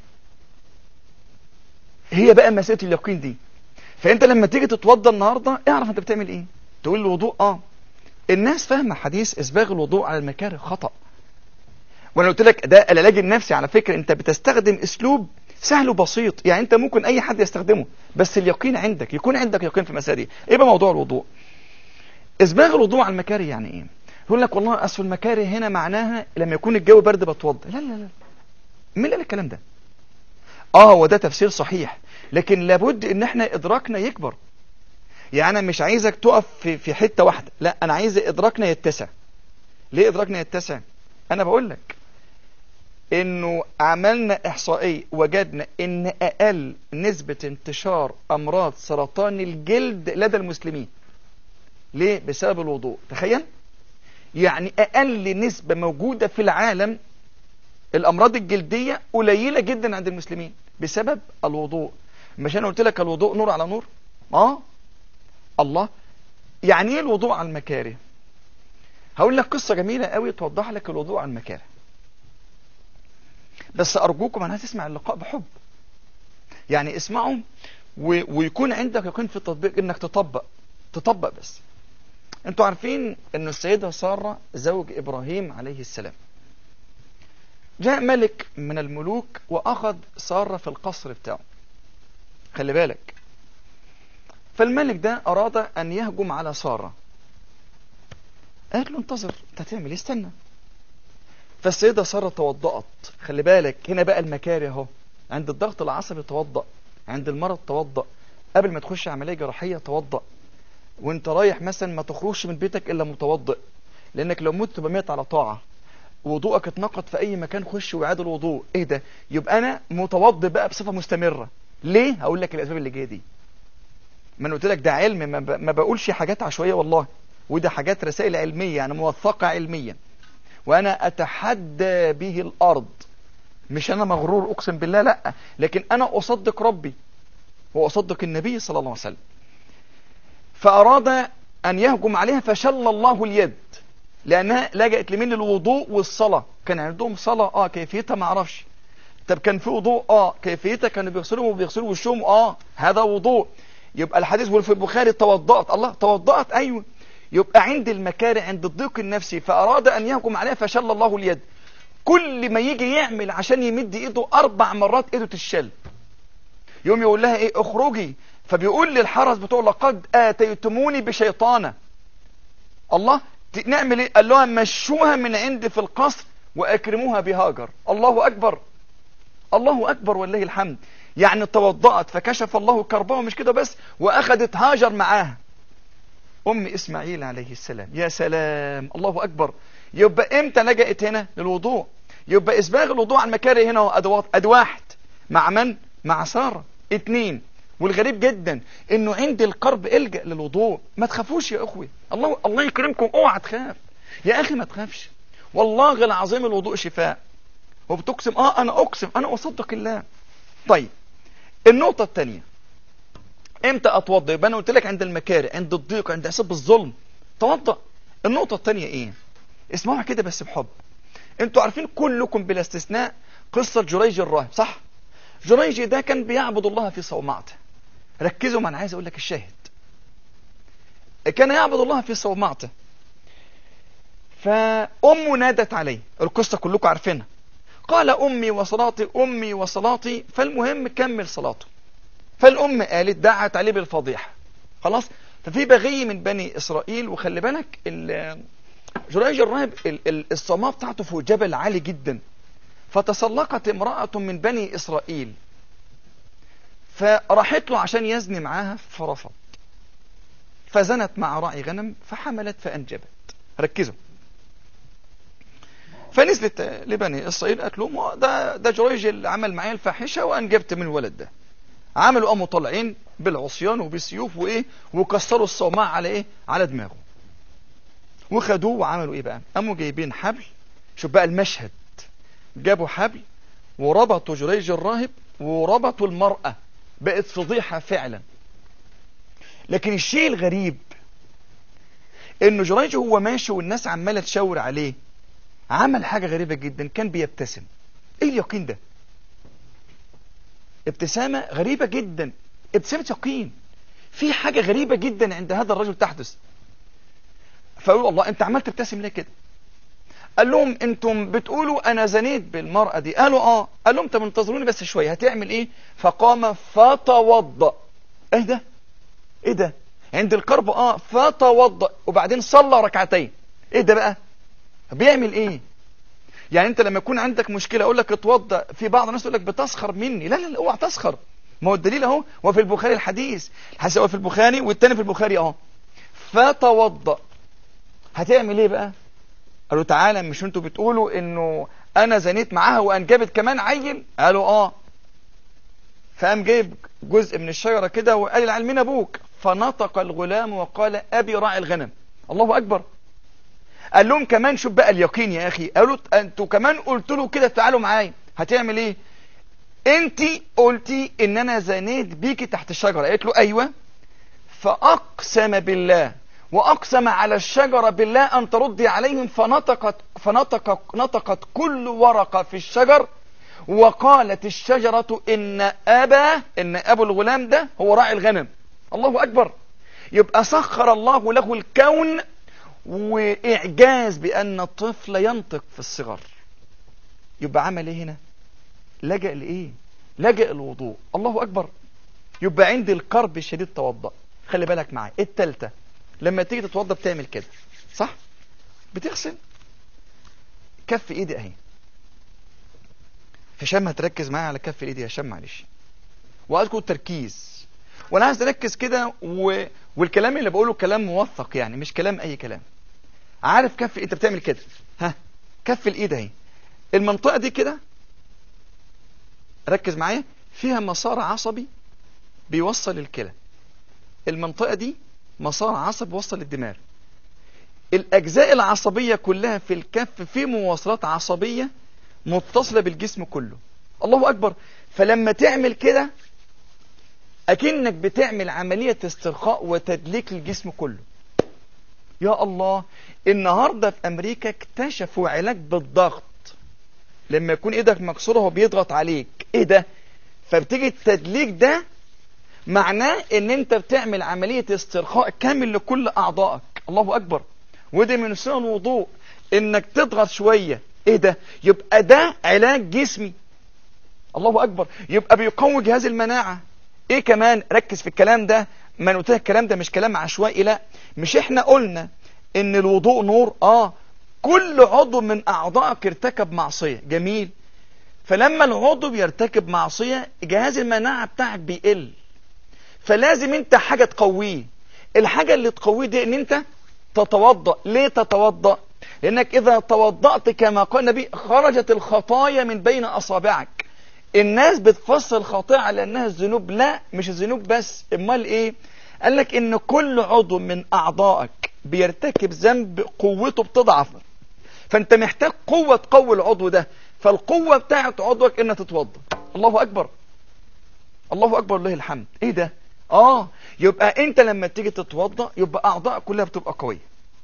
هي بقى مساله اليقين دي فانت لما تيجي تتوضى النهارده اعرف انت بتعمل ايه تقول الوضوء اه الناس فاهمه حديث اسباغ الوضوء على المكاره خطا وانا قلت لك ده العلاج النفسي على فكره انت بتستخدم اسلوب سهل وبسيط يعني انت ممكن اي حد يستخدمه بس اليقين عندك يكون عندك يقين في المساله دي ايه بقى موضوع الوضوء اسباغ الوضوء على المكاره يعني ايه يقول لك والله اصل المكاره هنا معناها لما يكون الجو برد بتوضى لا لا لا مين اللي قال الكلام ده اه هو ده تفسير صحيح لكن لابد ان احنا ادراكنا يكبر يعني انا مش عايزك تقف في في حته واحده لا انا عايز ادراكنا يتسع ليه ادراكنا يتسع انا بقول لك انه عملنا احصائيه وجدنا ان اقل نسبه انتشار امراض سرطان الجلد لدى المسلمين ليه بسبب الوضوء تخيل يعني أقل نسبة موجودة في العالم الأمراض الجلدية قليلة جدا عند المسلمين بسبب الوضوء مش أنا قلت لك الوضوء نور على نور آه الله يعني ايه الوضوء على المكاره هقول لك قصة جميلة قوي توضح لك الوضوء على المكاره بس أرجوكم أنا هتسمع اللقاء بحب يعني اسمعوا و... ويكون عندك يقين في التطبيق انك تطبق تطبق بس انتوا عارفين ان السيدة سارة زوج ابراهيم عليه السلام جاء ملك من الملوك واخذ سارة في القصر بتاعه خلي بالك فالملك ده اراد ان يهجم على سارة قالت له انتظر انت هتعمل ايه استنى فالسيدة سارة توضأت خلي بالك هنا بقى المكاره اهو عند الضغط العصبي توضأ عند المرض توضأ قبل ما تخش عملية جراحية توضأ وانت رايح مثلا ما تخرجش من بيتك الا متوضئ لانك لو مت تبقى ميت على طاعه وضوءك اتنقض في اي مكان خش وعاد الوضوء ايه ده يبقى انا متوضئ بقى بصفه مستمره ليه هقول لك الاسباب اللي جايه دي ما انا قلت لك ده علم ما, ب... ما بقولش حاجات عشوائيه والله وده حاجات رسائل علميه يعني موثقه علميا وانا اتحدى به الارض مش انا مغرور اقسم بالله لا لكن انا اصدق ربي واصدق النبي صلى الله عليه وسلم فأراد أن يهجم عليها فشل الله اليد لأنها لجأت لمين للوضوء والصلاة كان عندهم صلاة آه كيفيتها ما أعرفش طب كان في وضوء آه كيفيتها كانوا بيغسلوا وبيغسلوا وشهم آه هذا وضوء يبقى الحديث بيقول في البخاري توضأت الله توضأت أيوه يبقى عند المكاره عند الضيق النفسي فأراد أن يهجم عليها فشل الله اليد كل ما يجي يعمل عشان يمد ايده اربع مرات ايده تشل يوم يقول لها ايه اخرجي فبيقول للحرس بتوع لقد آتيتموني بشيطانة الله نعمل ايه قال لها مشوها من عندي في القصر وأكرموها بهاجر الله أكبر الله أكبر والله الحمد يعني توضأت فكشف الله كربها مش كده بس وأخذت هاجر معاها ام اسماعيل عليه السلام يا سلام الله اكبر يبقى امتى لجأت هنا للوضوء يبقى اسباغ الوضوء على المكاره هنا هو ادوات اد واحد مع من مع ساره اتنين والغريب جدا انه عند القرب الجأ للوضوء ما تخافوش يا اخوي الله الله يكرمكم اوعى تخاف يا اخي ما تخافش والله العظيم الوضوء شفاء وبتقسم اه انا اقسم انا اصدق الله طيب النقطة الثانية امتى اتوضا يبقى انا قلت لك عند المكاره عند الضيق عند احساس بالظلم توضا النقطة الثانية ايه اسمعوا كده بس بحب انتوا عارفين كلكم بلا استثناء قصة جريج الراهب صح جريج ده كان بيعبد الله في صومعته ركزوا ما انا عايز اقول لك الشاهد كان يعبد الله في صومعته فأمه نادت عليه القصة كلكم عارفينها قال أمي وصلاتي أمي وصلاتي فالمهم كمل صلاته فالأم قالت دعت عليه بالفضيحة خلاص ففي بغي من بني إسرائيل وخلي بالك جريج الراهب الصماء بتاعته فوق جبل عالي جدا فتسلقت امرأة من بني إسرائيل فراحت له عشان يزني معاها فرفض فزنت مع راعي غنم فحملت فأنجبت ركزوا فنزلت لبني إسرائيل قالت لهم ده ده جريج اللي عمل معايا الفاحشة وأنجبت من الولد ده عملوا قاموا طالعين بالعصيان وبالسيوف وإيه وكسروا الصومعة على إيه على دماغه وخدوه وعملوا إيه بقى قاموا جايبين حبل شوف بقى المشهد جابوا حبل وربطوا جريج الراهب وربطوا المرأة بقت فضيحة فعلا لكن الشيء الغريب انه جريج هو ماشي والناس عمالة تشاور عليه عمل حاجة غريبة جدا كان بيبتسم ايه اليقين ده ابتسامة غريبة جدا ابتسامة يقين في حاجة غريبة جدا عند هذا الرجل تحدث فقالوا الله انت عمال تبتسم ليه كده قال لهم انتم بتقولوا انا زنيت بالمرأة دي قالوا اه قال لهم طب انتظروني بس شوية هتعمل ايه فقام فتوضأ ايه ده ايه ده عند القرب اه فتوضأ وبعدين صلى ركعتين ايه ده بقى بيعمل ايه يعني انت لما يكون عندك مشكلة اقول لك اتوضأ في بعض الناس يقول لك بتسخر مني لا لا لا اوعى تسخر ما هو الدليل اهو وفي البخاري الحديث هو في البخاري والتاني في البخاري اهو فتوضأ هتعمل ايه بقى قالوا تعالى مش انتوا بتقولوا انه انا زنيت معاها وانجبت كمان عيل قالوا اه فقام جايب جزء من الشجرة كده وقال العيل مين ابوك فنطق الغلام وقال ابي راعي الغنم الله اكبر قال لهم كمان شوف بقى اليقين يا اخي قالوا انتوا كمان قلت له كده تعالوا معايا هتعمل ايه انت قلتي ان انا زنيت بيكي تحت الشجرة قالت له ايوه فاقسم بالله وأقسم على الشجرة بالله أن تردي عليهم فنطقت, فنطق نطقت كل ورقة في الشجر وقالت الشجرة إن أبا إن أبو الغلام ده هو راعي الغنم الله أكبر يبقى سخر الله له الكون وإعجاز بأن الطفل ينطق في الصغر يبقى عمل إيه هنا لجأ لإيه لجأ الوضوء الله أكبر يبقى عند القرب الشديد توضأ خلي بالك معايا التالتة لما تيجي تتوضى بتعمل كده صح بتغسل كف ايدي اهي هشام هتركز معايا على كف ايدي يا هشام معلش واذكر التركيز وانا عايز اركز كده و... والكلام اللي بقوله كلام موثق يعني مش كلام اي كلام عارف كف انت بتعمل كده ها كف الايد اهي المنطقه دي كده ركز معايا فيها مسار عصبي بيوصل الكلى المنطقه دي مسار عصب وصل للدماغ الأجزاء العصبية كلها في الكف في مواصلات عصبية متصلة بالجسم كله الله أكبر فلما تعمل كده أكنك بتعمل عملية استرخاء وتدليك للجسم كله يا الله النهاردة في أمريكا اكتشفوا علاج بالضغط لما يكون ايدك مكسورة هو بيضغط عليك ايه ده فبتيجي التدليك ده معناه ان انت بتعمل عملية استرخاء كامل لكل اعضائك الله اكبر وده من سنة الوضوء انك تضغط شوية ايه ده يبقى ده علاج جسمي الله اكبر يبقى بيقوي جهاز المناعة ايه كمان ركز في الكلام ده ما قلت الكلام ده مش كلام عشوائي لا مش احنا قلنا ان الوضوء نور اه كل عضو من اعضائك ارتكب معصية جميل فلما العضو بيرتكب معصية جهاز المناعة بتاعك بيقل فلازم انت حاجة تقويه الحاجة اللي تقويه دي ان انت تتوضأ ليه تتوضأ لانك اذا توضأت كما قال النبي خرجت الخطايا من بين اصابعك الناس بتفسر الخطيئة على انها الذنوب لا مش الذنوب بس امال ايه قال لك ان كل عضو من اعضائك بيرتكب ذنب قوته بتضعف فانت محتاج قوة تقوي العضو ده فالقوة بتاعت عضوك انها تتوضا الله اكبر الله اكبر لله الحمد ايه ده اه يبقى انت لما تيجي تتوضا يبقى اعضائك كلها بتبقى قوية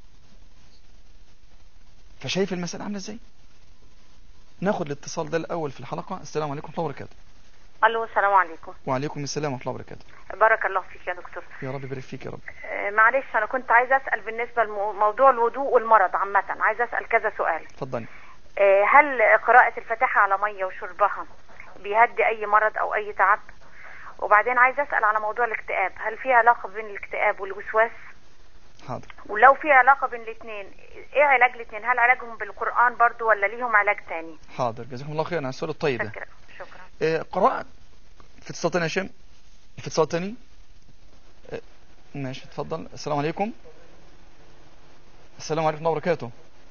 فشايف المسألة عاملة ازاي ناخد الاتصال ده الاول في الحلقة السلام عليكم ورحمة الله وبركاته الو السلام عليكم وعليكم السلام ورحمة الله وبركاته بارك الله فيك يا دكتور يا رب يبارك فيك يا رب آه، معلش انا كنت عايزه اسال بالنسبه لموضوع الوضوء والمرض عامه عايزه اسال كذا سؤال اتفضلي آه، هل قراءه الفاتحه على ميه وشربها بيهدي اي مرض او اي تعب وبعدين عايزه اسال على موضوع الاكتئاب هل في علاقه بين الاكتئاب والوسواس حاضر ولو في علاقه بين الاثنين ايه علاج الاثنين هل علاجهم بالقران برضو ولا ليهم علاج تاني حاضر جزاكم الله خير على السؤال الطيب ده شكرا شكرا آه، قراءة في اتصال تاني يا هشام في اتصال تاني آه، ماشي اتفضل السلام عليكم السلام عليكم ورحمة الله وبركاته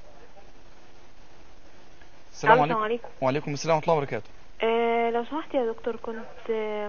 السلام السلام عليكم عليكم وعليكم السلام ورحمة الله وبركاته آه لو سمحت يا دكتور كنت آه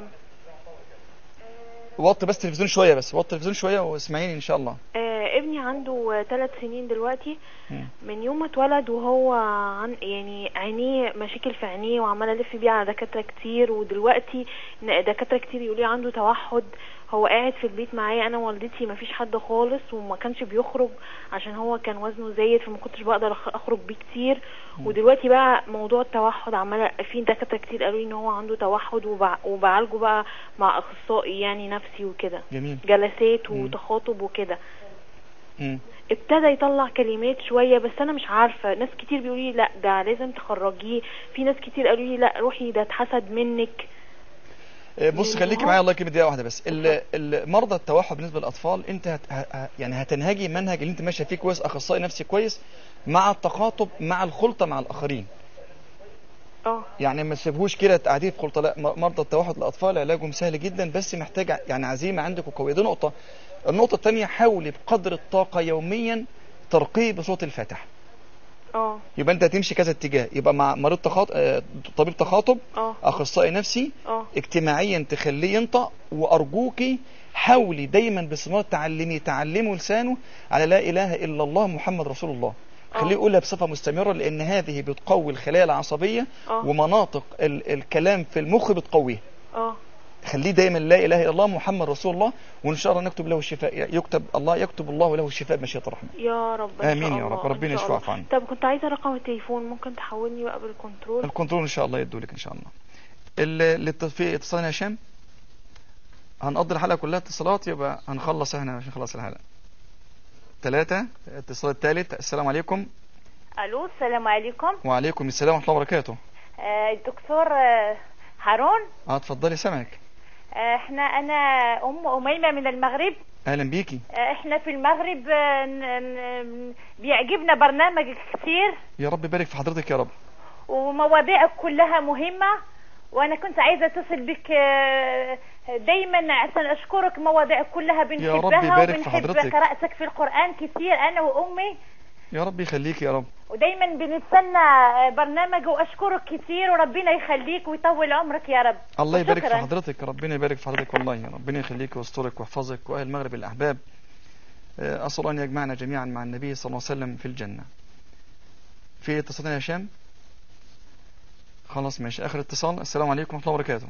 وطي بس التلفزيون شوية بس وطي التلفزيون شوية واسمعيني ان شاء الله آه ابني عنده ثلاث سنين دلوقتي مم. من يوم ما اتولد وهو عن يعني عينيه مشاكل في عينيه وعماله الف بيه على دكاتره كتير ودلوقتي ن- دكاتره كتير يقولي عنده توحد هو قاعد في البيت معايا انا ووالدتي ما فيش حد خالص وما كانش بيخرج عشان هو كان وزنه زايد فما كنتش بقدر أخ- اخرج بيه كتير ودلوقتي بقى موضوع التوحد عماله في دكاتره كتير قالوا لي ان هو عنده توحد وبع- وبعالجه بقى مع اخصائي يعني نفسي وكده جميل جلسات مم. وتخاطب وكده مم. ابتدى يطلع كلمات شوية بس انا مش عارفة ناس كتير بيقولوا لي لا ده لازم تخرجيه في ناس كتير قالوا لي لا روحي ده اتحسد منك آه، بص لأن خليكي هو- معايا الله يكرمك دقيقة واحدة بس ال- ال- مرضى التوحد بالنسبة للأطفال أنت هت... ه- يعني هتنهجي منهج اللي أنت ماشية فيه كويس أخصائي نفسي كويس مع التخاطب مع الخلطة مع الآخرين اه يعني ما تسيبهوش كده قاعدين في خلطه لا م- مرضى التوحد الاطفال علاجهم سهل جدا بس محتاج ع- يعني عزيمه عندك وقويه دي نقطه النقطه الثانيه حاولي بقدر الطاقه يوميا ترقيه بصوت الفاتحه اه يبقى انت هتمشي كذا اتجاه يبقى مع مريض تخاطب طبيب تخاطب اه اخصائي نفسي اه اجتماعيا تخليه ينطق وارجوكي حاولي دايما باستمرار تعلمي تعلمه لسانه على لا اله الا الله محمد رسول الله خليه آه. يقولها بصفه مستمره لان هذه بتقوي الخلايا العصبيه اه ومناطق ال الكلام في المخ بتقويه اه خليه دايما لا اله الا الله محمد رسول الله وان شاء الله نكتب له الشفاء يكتب الله يكتب الله له الشفاء بمشيئه الرحمن يا رب إن آمين شاء يا رب، الله، إن ربنا شاء يشفع الله. عنه. طب كنت عايزة رقم التليفون ممكن تحولني بقى بالكنترول الكنترول ان شاء الله يدولك ان شاء الله ال- الات- في اتصال يا هشام هنقضي الحلقه كلها اتصالات يبقى هنخلص احنا عشان نخلص الحلقه ثلاثة الاتصال الثالث السلام عليكم الو السلام عليكم وعليكم السلام ورحمة الله وبركاته آه، الدكتور آه، هارون اه اتفضلي سامعك آه، احنا انا ام اميمه من المغرب اهلا بيكي آه، احنا في المغرب آه، ن- ن- بيعجبنا برنامج كثير يا رب يبارك في حضرتك يا رب ومواضيعك كلها مهمه وانا كنت عايزه اتصل بك آه، دايما عشان اشكرك مواضيعك كلها يا رب بنحبها يبارك في وبنحب حضرتك. قراءتك في القران كثير انا وامي يا رب يخليك يا رب ودايما بنستنى برنامج واشكرك كثير وربنا يخليك ويطول عمرك يا رب الله يبارك في وشكراً. حضرتك ربنا يبارك في حضرتك والله ربنا يخليك ويسترك ويحفظك واهل المغرب الاحباب آه، اسال ان يجمعنا جميعا مع النبي صلى الله عليه وسلم في الجنه في اتصال تاني يا هشام خلاص ماشي اخر اتصال السلام عليكم ورحمه الله وبركاته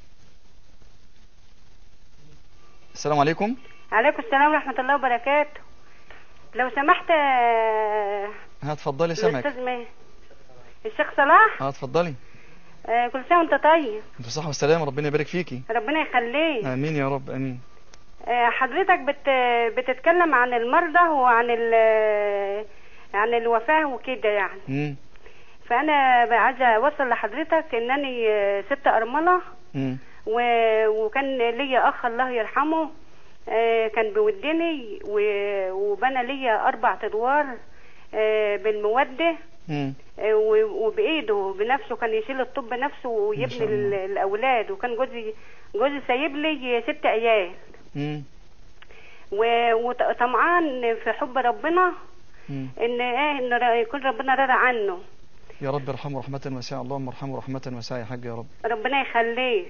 السلام عليكم عليكم السلام ورحمة الله وبركاته لو سمحت آه، ها اتفضلي سامعك الأستاذ مين؟ الشيخ صلاح اه اتفضلي آه، كل سنة وأنت طيب انت صحة والسلامة ربنا يبارك فيكي ربنا يخليك امين يا رب امين آه، حضرتك بت بتتكلم عن المرضى وعن ال عن الوفاة وكده يعني امم فأنا بقى عايزة أوصل لحضرتك إنني آه، ست أرملة امم و- وكان ليا أخ الله يرحمه آه، كان بيودني و- وبنى ليا أربع أدوار آه، بالمودة امم آه، و- وبايده بنفسه كان يشيل الطب بنفسه ما ويبني شاء الله. ال- الاولاد وكان جوزي جوزي سايب لي ست عيال امم و- وطمعان في حب ربنا مم. ان ايه ان ر- يكون ربنا راضي عنه يا رب ارحمه رحمة واسعة اللهم ارحمه رحمة واسعة يا حاج يا رب ربنا يخليك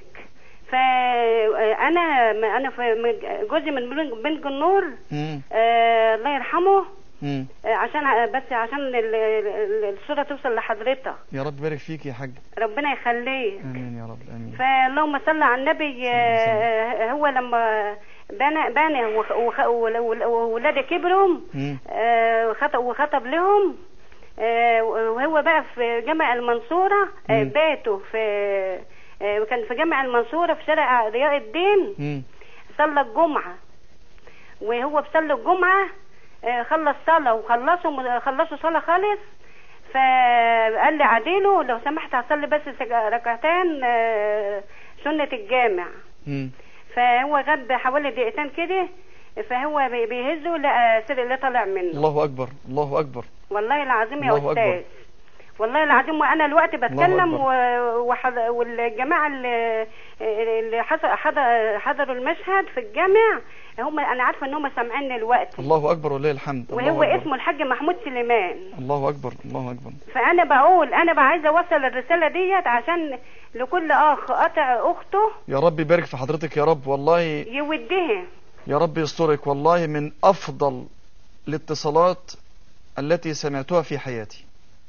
فانا انا في من- جوزي من بن- بنت النور مم. آه الله يرحمه مم. آه عشان بس عشان ال- ال- الصوره توصل لحضرتك يا رب بارك فيك يا حاج ربنا يخليك امين يا رب امين فاللهم صل على النبي آه، هو لما بنى بنى وخ- وخ- وولاده كبروا مم. آه، وخطب وخطب لهم آه، وهو بقى في جامع المنصورة آه، مم. باتوا في آه، وكان في جامع المنصورة في شارع ضياء الدين مم. صلى الجمعة وهو بصلى الجمعة آه، خلص صلاة وخلصوا خلصوا صلاة خالص فقال لي عديله لو سمحت هصلي بس سج- ركعتين آه، سنة الجامع مم. فهو غاب حوالي دقيقتين كده فهو بي- بيهزه لقى سر اللي طالع منه الله اكبر الله اكبر والله العظيم يا الله استاذ أكبر. والله العظيم وانا الوقت بتكلم أكبر. و- وحض... والجماعه اللي, اللي حض- حض- حضروا المشهد في الجامع هم انا عارفه ان هم سامعيني الوقت الله اكبر ولله الحمد الله وهو أكبر. اسمه الحاج محمود سليمان الله اكبر الله اكبر فانا بقول انا بقى عايزه اوصل الرساله ديت عشان لكل اخ قطع اخته يا رب يبارك في حضرتك يا رب والله يودها يا رب يسترك والله من افضل الاتصالات التي سمعتها في حياتي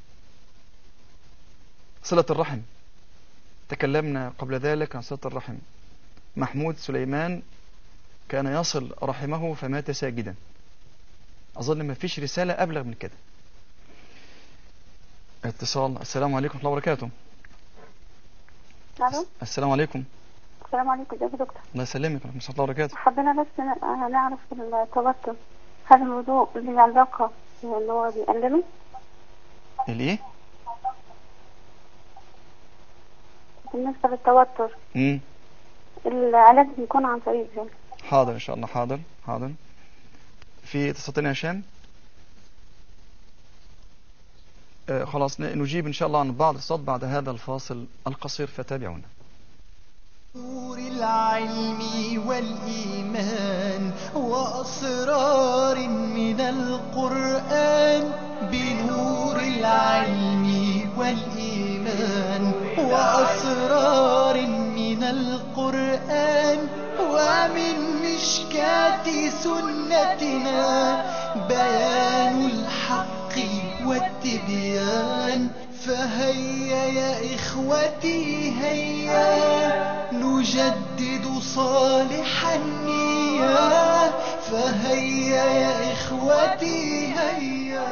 صلة الرحم تكلمنا قبل ذلك عن صلة الرحم محمود سليمان كان يصل رحمه فمات ساجدا أظن ما فيش رسالة أبلغ من كده اتصال السلام عليكم ورحمة الله وبركاته الو السلام عليكم السلام عليكم ازيك يا دكتور الله يسلمك ورحمة الله وبركاته حبينا بس ن- نعرف التوتر هل الوضوء ليه علاقة اللي هو بيقلله الايه بالنسبة للتوتر امم العلاج بيكون عن طريق ازاي حاضر ان شاء الله حاضر حاضر في اتصال تاني يا هشام آه خلاص ن- نجيب ان شاء الله عن بعض الاتصالات بعد هذا الفاصل القصير فتابعونا نور العلم والإيمان وأسرار من القرآن بنور العلم والإيمان وأسرار من القرآن ومن مشكاة سنتنا بيان الحق والتبيان فهيا يا إخوتي هيا نجدد صالح النية فهيا يا إخوتي هيا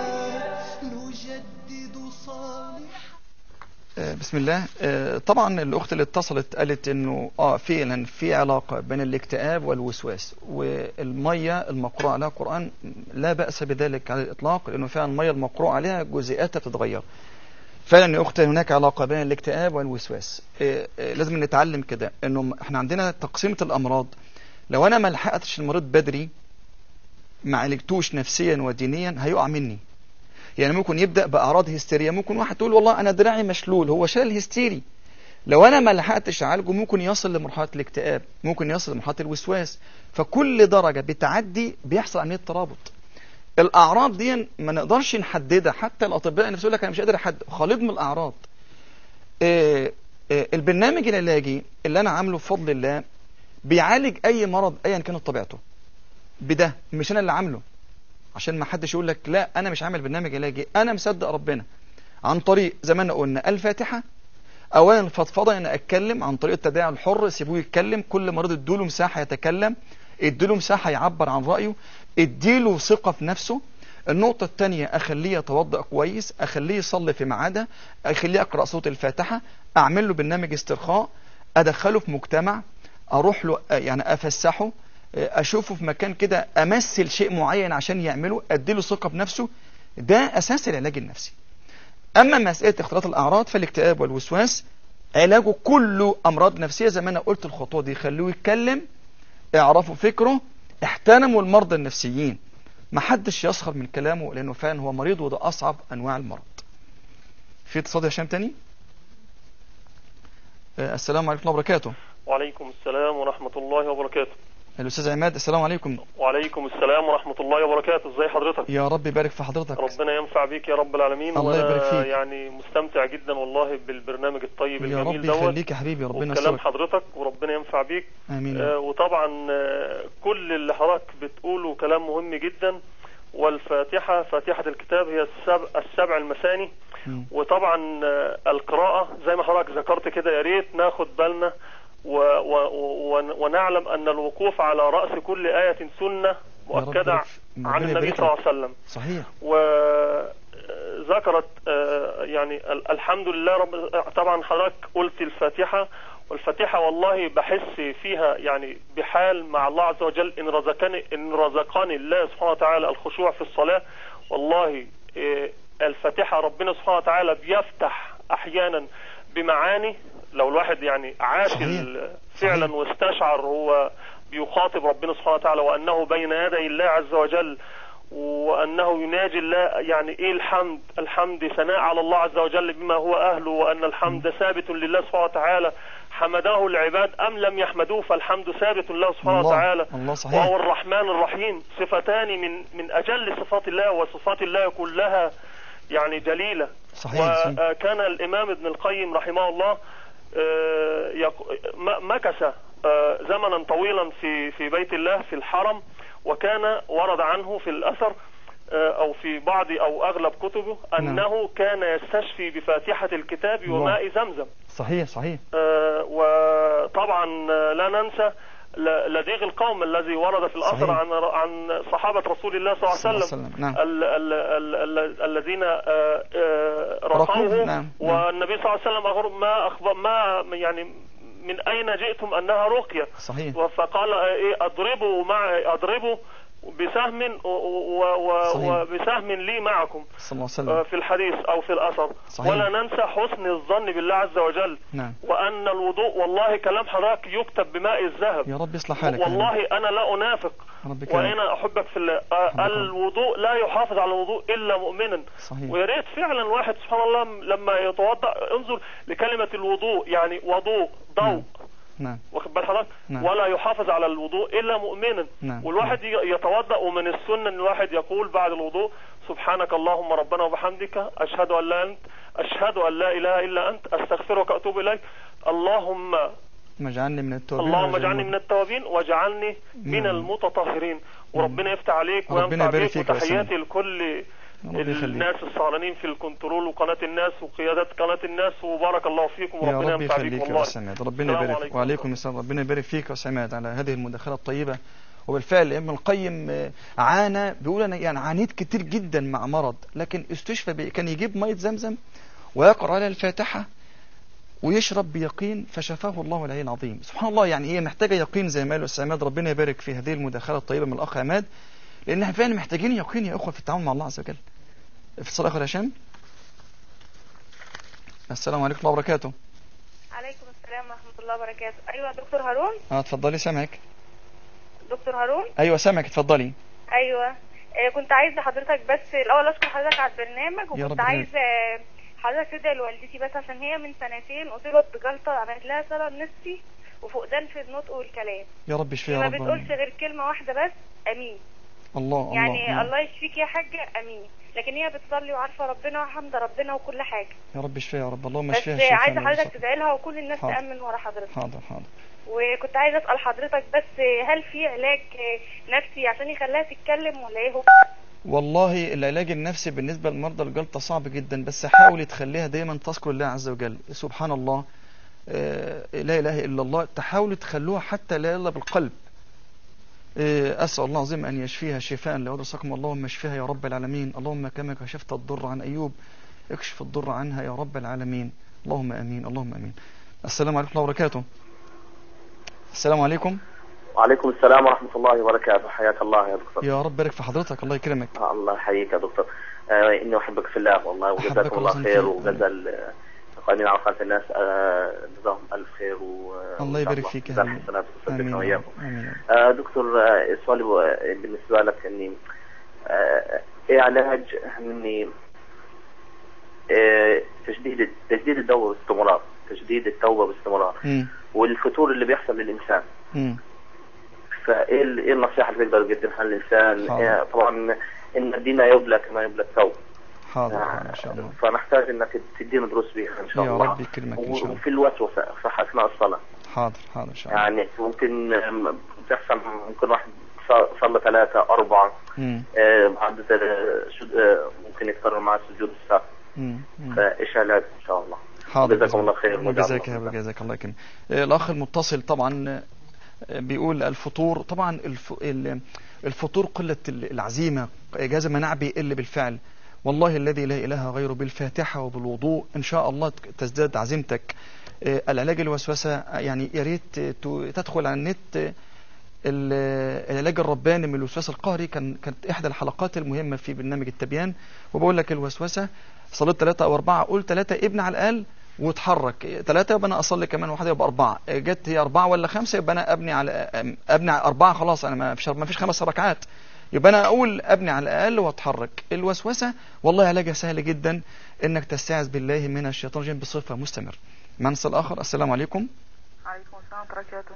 نجدد صالح آه بسم الله آه طبعا الاخت اللي اتصلت قالت انه اه فعلا في علاقه بين الاكتئاب والوسواس والميه المقروء عليها قران لا باس بذلك على الاطلاق لانه فعلا الميه المقروء عليها جزيئاتها بتتغير فعلا يا اختي هناك علاقه بين الاكتئاب والوسواس إيه إيه لازم نتعلم كده انه احنا عندنا تقسيمه الامراض لو انا ما لحقتش المريض بدري ما عالجتوش نفسيا ودينيا هيقع مني يعني ممكن يبدا باعراض هستيريه ممكن واحد تقول والله انا دراعي مشلول هو شلل هستيري لو انا ما لحقتش اعالجه ممكن يصل لمرحله الاكتئاب ممكن يصل لمرحله الوسواس فكل درجه بتعدي بيحصل عمليه ترابط الاعراض دي ما نقدرش نحددها حتى الاطباء نفسه يقول لك انا مش قادر احدد خليط من الاعراض إيه إيه البرنامج العلاجي اللي انا عامله بفضل الله بيعالج اي مرض ايا كانت طبيعته بده مش انا اللي عامله عشان ما حدش يقول لك لا انا مش عامل برنامج علاجي انا مصدق ربنا عن طريق زي ما احنا قلنا الفاتحه اولا الفضفضه ان اتكلم عن طريق التداعي الحر سيبوه يتكلم كل مريض ادوله مساحه يتكلم اديله مساحه يعبر عن رايه اديله ثقه في نفسه النقطة الثانية أخليه يتوضأ كويس أخليه يصلي في ميعاده أخليه يقرأ صوت الفاتحة أعمل له برنامج استرخاء أدخله في مجتمع أروح له يعني أفسحه أشوفه في مكان كده أمثل شيء معين عشان يعمله أديله ثقة بنفسه ده أساس العلاج النفسي أما مسألة اختلاط الأعراض فالاكتئاب والوسواس علاجه كله أمراض نفسية زي ما أنا قلت الخطوة دي خلوه يتكلم اعرفوا فكره احترموا المرضى النفسيين ما حدش يسخر من كلامه لانه فعلا هو مريض وده اصعب انواع المرض في اتصال يا هشام تاني آه السلام عليكم ورحمه الله وبركاته وعليكم السلام ورحمة الله وبركاته الأستاذ عماد السلام عليكم وعليكم السلام ورحمة الله وبركاته ازي حضرتك يا رب يبارك في حضرتك ربنا ينفع بيك يا رب العالمين الله وانا يبارك فيك. يعني مستمتع جدا والله بالبرنامج الطيب يا الجميل رب دوت يخليك يا حبيبي ربنا وكلام يسترك حضرتك وربنا ينفع بيك آمين آه وطبعا آه كل اللي حضرتك بتقوله كلام مهم جدا والفاتحة فاتحة الكتاب هي السبع, السبع المثاني مم. وطبعا آه، القراءة زي ما حضرتك ذكرت كده يا ريت ناخد بالنا و و و ونعلم أن الوقوف على رأس كل آية سنة مؤكدة يبارك في- عن ربنا النبي يبارك صلى الله لك. عليه وسلم صحيح وذكرت يعني ال- الحمد لله رب طبعا حضرتك قلت الفاتحة والفاتحة والله بحس فيها يعني بحال مع الله عز وجل إن رزقني إن رزقني الله سبحانه وتعالى الخشوع في الصلاة والله إيه، الفاتحة ربنا سبحانه وتعالى بيفتح أحيانا بمعاني لو الواحد يعني عاش صحيح. ال- فعلا واستشعر هو بيخاطب ربنا سبحانه وتعالى وأنه بين يدي الله عز وجل وأنه يناجي الله يعني إيه الحمد الحمد ثناء على الله عز وجل بما هو أهله وأن الحمد ثابت لله سبحانه وتعالى حمده العباد أم لم يحمدوه فالحمد ثابت له سبحانه الله وتعالى الله صحيح وهو الرحمن الرحيم صفتان من من أجل صفات الله وصفات الله كلها يعني جليلة صحيح صحيح. وكان الإمام ابن القيم رحمه الله آه، يق- م- مكث آه، زمنا طويلا في في بيت الله في الحرم وكان ورد عنه في الأثر آه، أو في بعض أو أغلب كتبه أنه كان يستشفي بفاتحة الكتاب الله. وماء زمزم صحيح صحيح آه، وطبعا آه، لا ننسى ل- لديغ القوم الذي ورد في الأثر صحيح. عن عن صحابة رسول الله صلى الله صلى عليه الله عليه وسلم وسلم نعم ال- ال- ال- ال- الذين آه، آه، رقوه، رقوه نعم، نعم. والنبي صلى الله عليه وسلم أخبر ما أخبر ما يعني من أين جئتم أنها رقية صحيح فقال آه، إيه أضربوا مع أضربوا بسهم و- و- و- صحيح. وبسهم لي معكم صلى الله عليه آه، وسلم في الحديث أو في الأثر صحيح. ولا ننسى حسن الظن بالله عز وجل نعم وأن الوضوء والله كلام حضرتك يكتب بماء الذهب يا رب يصلح حالك يا حبيبي. والله أنا لا أنافق يا رب يكرمك. وأنا أحبك في الله آه، أحبك. الوضوء لا يحافظ على الوضوء إلا مؤمنا صحيح ويا ريت فعلا واحد سبحان الله لما يتوضا انظر لكلمه الوضوء يعني وضوء ضوء نعم. نعم واخد بال حضرتك نعم. ولا يحافظ على الوضوء الا مؤمنا نعم. والواحد ي- يتوضا ومن السنه ان الواحد يقول بعد الوضوء سبحانك اللهم ربنا وبحمدك اشهد ان لا انت اشهد ان لا اله الا انت استغفرك واتوب اليك اللهم اجعلني من التوابين اللهم واجعلني اجعلني من التوابين واجعلني من نعم. المتطهرين وربنا يفتح عليك ربنا وينفع يبارك بيك فيك يا وتحياتي لكل ربنا يخليك. الناس السهرانين في الكنترول وقناة الناس وقيادات قناة الناس وبارك الله فيكم يا وربنا رب ينفع بيك يخليك يا والله أستاذ عماد ربنا السلام يبارك عليكم. وعليكم السلام ربنا يبارك فيك يا أستاذ عماد على هذه المداخلة الطيبة وبالفعل ابن القيم آه، عانى بيقول انا يعني عانيت كتير جدا مع مرض لكن استشفى بي- كان يجيب ميه زمزم ويقرا على الفاتحه ويشرب بيقين فشفاه الله العلي العظيم سبحان الله يعني هي محتاجه يقين زي ما قال الاستاذ عماد ربنا يبارك في هذه المداخله الطيبه من الاخ عماد لان احنا فعلا محتاجين يقين يا اخوه في التعامل مع الله عز وجل في اتصال اخر يا هشام السلام عليكم ورحمه الله وبركاته عليكم السلام ورحمة الله وبركاته أيوة دكتور هارون اه اتفضلي سامعك دكتور هارون ايوه سامعك اتفضلي أيوة آه، كنت عايزة حضرتك بس الأول أشكر حضرتك على البرنامج يا رب وكنت عايزة آه، حضرتك تدعي لوالدتي بس عشان هي من سنتين أصيبت بجلطة عملت لها سرطان نصفي وفقدان في النطق والكلام يا رب اشفيها ما يا رب بتقولش غير كلمة واحدة بس أمين الله يعني الله الله يشفيك يا حاجة أمين لكن هي بتصلي وعارفة ربنا وحمد ربنا وكل حاجة يا رب اشفيها يا رب اللهم بس اشفيها آه، الشفاء عايزة الذي حضرتك شفى. تدعي لها وكل الناس حاضر. تأمن ورا حضرتك حاضر حاضر وكنت عايزه اسال حضرتك بس هل في علاج نفسي عشان يخليها تتكلم ولا ايه هو والله العلاج النفسي بالنسبة لمرضى الجلطة صعب جدا بس حاولي تخليها دايما تذكر الله عز وجل سبحان الله آه، لا إله إلا الله تحاولوا تخلوها حتى لا إلا بالقلب آه، أسأل الله العظيم أن يشفيها شفاء لا يرزقكم اللهم اشفيها يا رب العالمين اللهم كما كشفت الضر عن أيوب اكشف الضر عنها يا رب العالمين اللهم أمين اللهم أمين السلام عليكم ورحمة الله وبركاته السلام عليكم وعليكم السلام ورحمة الله وبركاته حياك الله يا دكتور يا رب بارك في حضرتك الله يكرمك آه، الله يحييك يا دكتور آه إني أحبك في الله والله أحبك وجزاكم الله الله خير فيك. وجزا القائمين على قناة الناس آه، جزاهم ألف خير و الله يبارك فيك يا جزاك حبيبي. حسنات وصدقنا آمين يا وإياكم رب. آمين يا رب. آه، دكتور آه، السؤال هو بالنسبة لك إني آه، إيه علاج إني آه، تجديد تجديد الدورة باستمرار تجديد التوبة باستمرار مم. والفتور اللي بيحصل للإنسان مم. فايه ال- ايه النصيحه اللي بيقدر يقدمها للانسان حاضر. إيه طبعا ان الدين يبلى كما يبلى الثوب حاضر حاضر ان شاء الله فنحتاج انك تدينا دروس بيها ان شاء يا الله رب يكرمك ان شاء الله وفي الوسوسه صح اثناء الصلاه حاضر حاضر ان شاء الله يعني ممكن آم، بتحصل ممكن واحد ص- صلى ثلاثة أربعة مم. آه، بعد ذلك شد- آه، ممكن يكرر معاه سجود السهو مم. مم. فإيش علاج إن شاء الله حاضر جزاكم الله خير وجزاك يا جزاك الله يكرمك آه، الاخ المتصل طبعا آه، بيقول الفطور طبعا الف... ال- الفطور قله ال- العزيمه جاز مناع بيقل بالفعل والله الذي لا اله غيره بالفاتحه وبالوضوء ان شاء الله ت- تزداد عزيمتك آه، العلاج الوسوسه آه، يعني يا ريت آه، ت- تدخل على النت آه، ال- العلاج الرباني من الوسواس القهري كان كانت احدى الحلقات المهمه في برنامج التبيان وبقول لك الوسوسه صليت ثلاثة او اربعة قول ثلاثة ابن على الاقل واتحرك ثلاثة يبقى انا اصلي كمان واحدة يبقى اربعة جت هي اربعة ولا خمسة يبقى انا ابني على ابني على اربعة خلاص انا ما فيش ما فيش خمس ركعات يبقى انا اقول ابني على الاقل واتحرك الوسوسة والله علاجها سهل جدا انك تستعذ بالله من الشيطان الرجيم بصفة مستمر منصة الاخر السلام عليكم عليكم السلام ورحمة الله وبركاته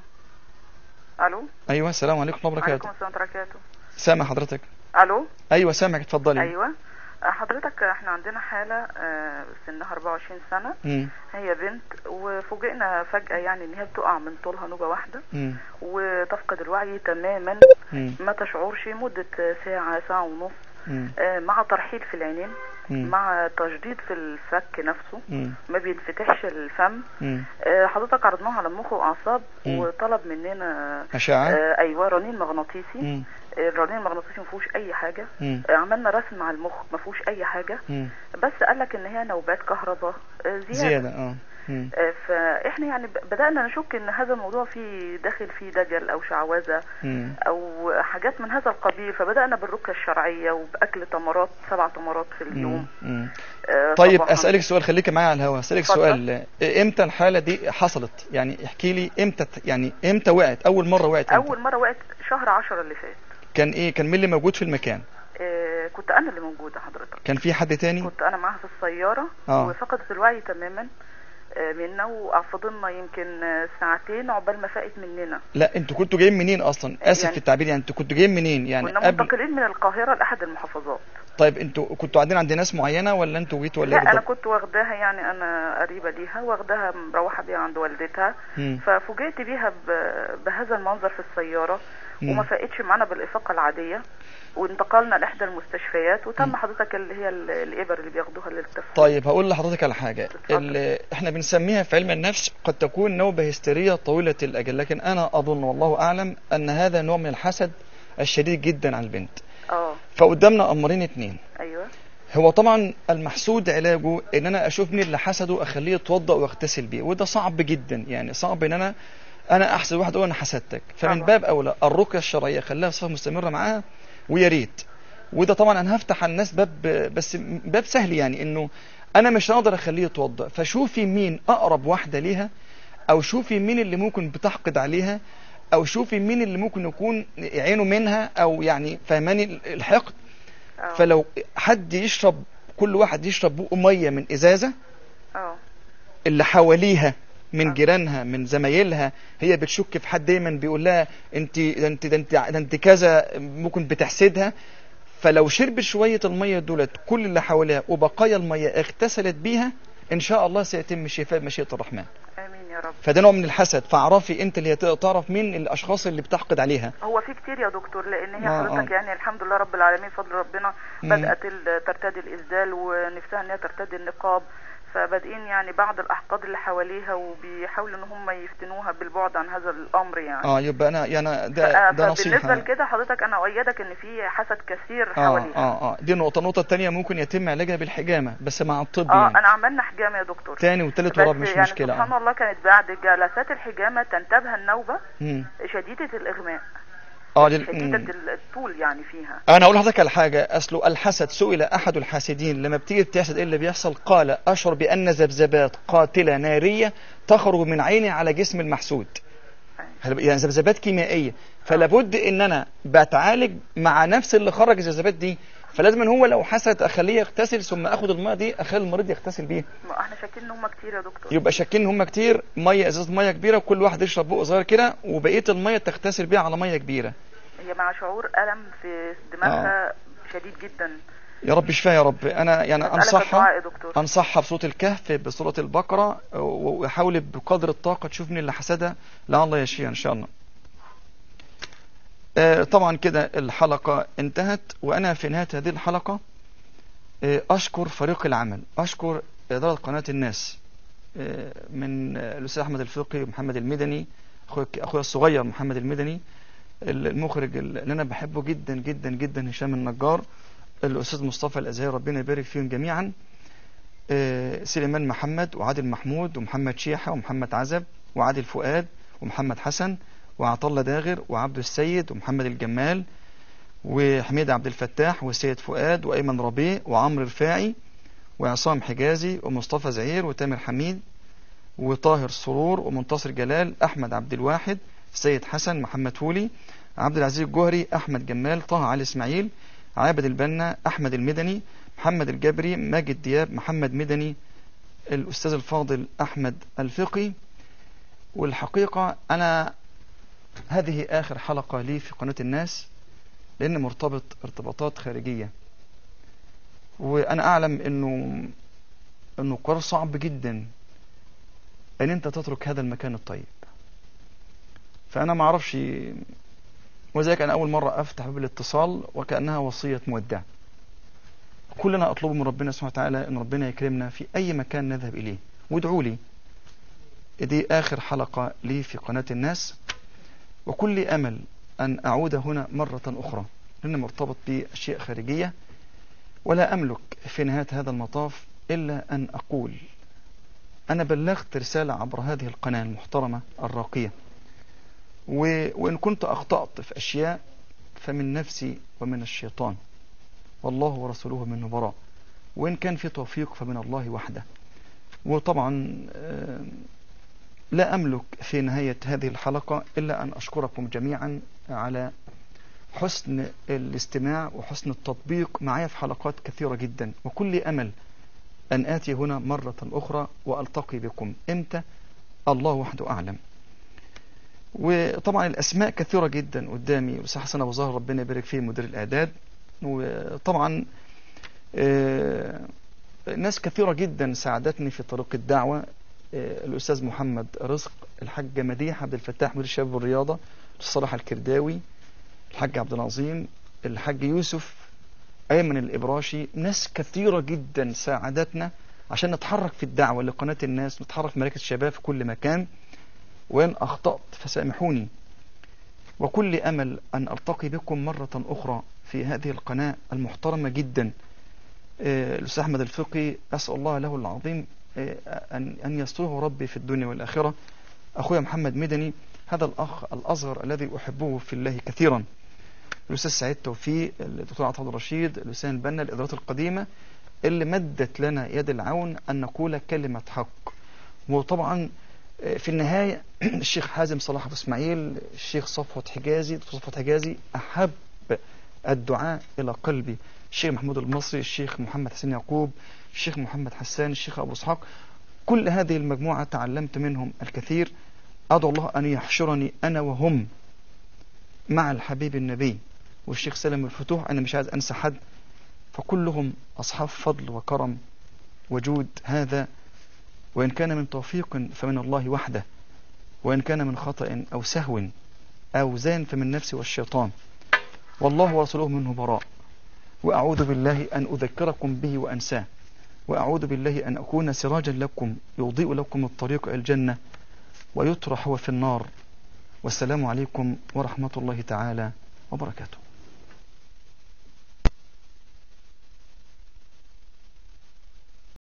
الو ايوه السلام عليكم ورحمة الله عليكم وبركاته السلام ورحمة الله وبركاته سامع حضرتك الو ايوه سامعك اتفضلي ايوه آه، حضرتك احنا عندنا حالة آه، سنها 24 سنة مم. هي بنت وفوجئنا فجأة يعني ان هي بتقع من طولها نوبة واحدة مم. وتفقد الوعي تماما مم. ما تشعرش مدة ساعة ساعة ونص مم. آه، مع ترحيل في العينين مم. مع تشديد في الفك نفسه مم. ما بينفتحش الفم مم. آه، حضرتك عرضناها على المخ واعصاب مم. وطلب مننا أشعة؟ آه، ايوه رنين مغناطيسي مم. آه، الرنين المغناطيسي ما فيهوش اي حاجه مم. آه، عملنا رسم على المخ ما فيهوش اي حاجه مم. بس قال لك ان هي نوبات كهرباء آه، زياده, زيادة اه مم. آه، فاحنا يعني ب- بدانا نشك ان هذا الموضوع فيه داخل فيه دجل او شعوذه مم. او حاجات من هذا القبيل فبدانا بالرقيه الشرعيه وباكل تمرات سبع تمرات في اليوم مم. مم. آه، طيب صباحاً. اسالك سؤال خليك معايا على الهواء اسالك اتفضل. سؤال آه، امتى الحاله دي حصلت يعني احكي لي امتى يعني امتى وقعت اول مره وقعت امتى اول مره وقت شهر عشرة اللي فات كان ايه كان مين اللي موجود في المكان آه، كنت انا اللي موجوده حضرتك كان في حد تاني كنت انا معاها في السياره آه. وفقدت الوعي تماما آه، منا وفضلنا يمكن آه، ساعتين عقبال ما فاقت مننا لا انتوا كنتوا جايين منين اصلا اسف يعني- في التعبير يعني انتوا كنتوا جايين منين يعني كنا قبل منتقلين من القاهره لاحد المحافظات طيب انتوا كنتوا قاعدين عند ناس معينه ولا انتوا جيتوا ولا لا ايه انا بالضبط؟ كنت واخداها يعني انا قريبه ليها واخداها مروحه بيها عند والدتها مم. ففوجئت بيها ب- بهذا المنظر في السياره مم. وما فاقتش معانا بالافاقه العاديه وانتقلنا لاحدى المستشفيات مم. وتم حضرتك اللي هي ال- الابر اللي بياخدوها للتفكير طيب هقول لحضرتك على حاجة ال- احنا بنسميها في علم النفس قد تكون نوبة هستيرية طويلة الأجل لكن أنا أظن والله أعلم أن هذا نوع من الحسد الشديد جدا على البنت اه فقدامنا أمرين اتنين ايوه هو طبعا المحسود علاجه ان انا اشوف مين اللي حسده اخليه يتوضا واغتسل بيه وده صعب جدا يعني صعب ان انا انا احسد واحد اقول انا حسدتك فمن طبعا. باب اولى الرقيه الشرعيه خليها بصفه مستمره معاها ويا ريت وده طبعا انا هفتح على الناس باب بس باب سهل يعني انه انا مش هقدر اخليه يتوضا فشوفي مين اقرب واحده ليها او شوفي مين اللي ممكن بتحقد عليها او شوفي مين اللي ممكن يكون عينه منها او يعني فهماني الحقد اه فلو حد يشرب كل واحد يشرب بقه ميه من ازازه اه اللي حواليها من جيرانها من زمايلها هي بتشك في حد دايما بيقول لها انت ده انت ده انت ده انت كذا ممكن بتحسدها فلو شربت شويه الميه دولت كل اللي حواليها وبقايا الميه اغتسلت بيها ان شاء الله سيتم الشفاء بمشيئه الرحمن امين يا رب فده نوع من الحسد فاعرفي انت اللي هت- تعرف مين الاشخاص اللي بتحقد عليها هو في كتير يا دكتور لان هي آه، حضرتك آه. يعني الحمد لله رب العالمين فضل ربنا مم. بدات ال- ترتدي الاسدال ونفسها ان هي ترتدي النقاب فبادئين يعني بعض الاحقاد اللي حواليها وبيحاولوا ان هم يفتنوها بالبعد عن هذا الامر يعني اه يبقى انا يعني ف- ده ده فبالنسبه نصيحه لكده حضرتك انا اؤيدك ان في حسد كثير اه حواليها اه اه دي نقطة النقطة التانية ممكن يتم علاجها بالحجامة بس مع الطب اه يعني انا عملنا حجامه يا دكتور تاني وتالت بس ورابع مش يعني مشكلة سبحان اه الله كانت بعد جلسات الحجامه تنتابها النوبه مم. شديده الاغماء اه دي شديده مم. الطول يعني فيها انا اقول لحضرتك على حاجة اصله الحسد سئل احد الحاسدين لما بتيجي تحسد ايه اللي بيحصل قال اشعر بان ذبذبات قاتلة نارية تخرج من عيني على جسم المحسود هل- يعني ذبذبات كيميائية فلا بد ان انا بتعالج مع نفس اللي خرج الذبذبات دي فلازم ان هو لو حست اخليه يغتسل ثم اخد الميه دي اخلي المريض يغتسل بيها ما احنا شاكين ان هم كتير يا دكتور يبقى شاكين ان هم كتير ميه ازازه ميه كبيره وكل واحد يشرب بق صغير كده وبقيه الميه تغتسل بيها على ميه كبيره هي مع شعور الم في دماغها شديد جدا يا رب اشفاها يا رب انا يعني أسألك انصحها الدعاء يا دكتور. انصحها بصوت الكهف بصوره البقره و- وحاول بقدر الطاقه تشوف مين اللي حسدها لعل الله يشفيها ان شاء الله آه، طبعا كده الحلقه انتهت وانا في نهايه هذه الحلقه آه، اشكر فريق العمل اشكر اداره قناه الناس آه، من آه، الاستاذ احمد الفقي ومحمد المدني اخويا اخويا الصغير محمد المدني المخرج اللي انا بحبه جدا جدا جدا هشام النجار الاستاذ مصطفى الازهري ربنا يبارك فيهم جميعا آه، سليمان محمد وعادل محمود ومحمد شيحه ومحمد عزب وعادل فؤاد ومحمد حسن وعطله داغر وعبد السيد ومحمد الجمال وحميد عبد الفتاح وسيد فؤاد وايمن ربيع وعمرو رفاعي وعصام حجازي ومصطفى زعير وتامر حميد وطاهر سرور ومنتصر جلال احمد عبد الواحد سيد حسن محمد فولي عبد العزيز الجوهري احمد جمال طه علي اسماعيل عابد البنا احمد المدني محمد الجبري ماجد دياب محمد مدني الاستاذ الفاضل احمد الفقي والحقيقه انا هذه اخر حلقه لي في قناه الناس لان مرتبط ارتباطات خارجيه وانا اعلم انه انه قرار صعب جدا ان انت تترك هذا المكان الطيب فانا ما اعرفش وذلك انا اول مره افتح باب الاتصال وكانها وصيه مودع كلنا اطلب من ربنا سبحانه وتعالى ان ربنا يكرمنا في اي مكان نذهب اليه وادعوا لي دي اخر حلقه لي في قناه الناس وكل امل ان اعود هنا مره اخرى لان مرتبط باشياء خارجيه ولا املك في نهايه هذا المطاف الا ان اقول انا بلغت رساله عبر هذه القناه المحترمه الراقيه و... وإن كنت أخطأت في أشياء فمن نفسي ومن الشيطان والله ورسوله منه براء وإن كان في توفيق فمن الله وحده وطبعا آه، لا أملك في نهاية هذه الحلقة إلا أن أشكركم جميعا على حسن الاستماع وحسن التطبيق معي في حلقات كثيرة جدا وكل أمل أن آتي هنا مرة أخرى وألتقي بكم إمتى الله وحده أعلم وطبعا الاسماء كثيره جدا قدامي الاستاذ حسن ابو زهر ربنا يبارك فيه مدير الاعداد وطبعا آه، ناس كثيره جدا ساعدتني في طريق الدعوه آه، الاستاذ محمد رزق الحاج مديح عبد الفتاح مدير الشباب والرياضه صلاح الكرداوي الحاج عبد العظيم الحاج يوسف ايمن الابراشي ناس كثيره جدا ساعدتنا عشان نتحرك في الدعوه لقناه الناس نتحرك في مراكز الشباب في كل مكان وإن أخطأت فسامحوني وكل أمل أن ألتقي بكم مرة أخرى في هذه القناة المحترمة جدا آه، الأستاذ أحمد الفقي أسأل الله له العظيم آه، أن أن يستره ربي في الدنيا والآخرة أخويا محمد مدني هذا الأخ الأصغر الذي أحبه في الله كثيرا الأستاذ سعيد توفيق الدكتور عطا الرشيد الأستاذ البنا الإدارات القديمة اللي مدت لنا يد العون أن نقول كلمة حق وطبعا في النهاية الشيخ حازم صلاح أبو إسماعيل الشيخ صفوت حجازي صفوت حجازي أحب الدعاء إلى قلبي الشيخ محمود المصري الشيخ محمد حسين يعقوب الشيخ محمد حسان الشيخ أبو إسحاق كل هذه المجموعة تعلمت منهم الكثير أدعو الله أن يحشرني أنا وهم مع الحبيب النبي والشيخ سلم الفتوح أنا مش عايز أنسى حد فكلهم أصحاب فضل وكرم وجود هذا وإن كان من توفيق فمن الله وحده وإن كان من خطأ أو سهو أو زان فمن نفسي والشيطان والله ورسوله منه براء وأعوذ بالله أن أذكركم به وأنساه وأعوذ بالله أن أكون سراجا لكم يضيء لكم الطريق إلى الجنة ويطرح هو في النار والسلام عليكم ورحمة الله تعالى وبركاته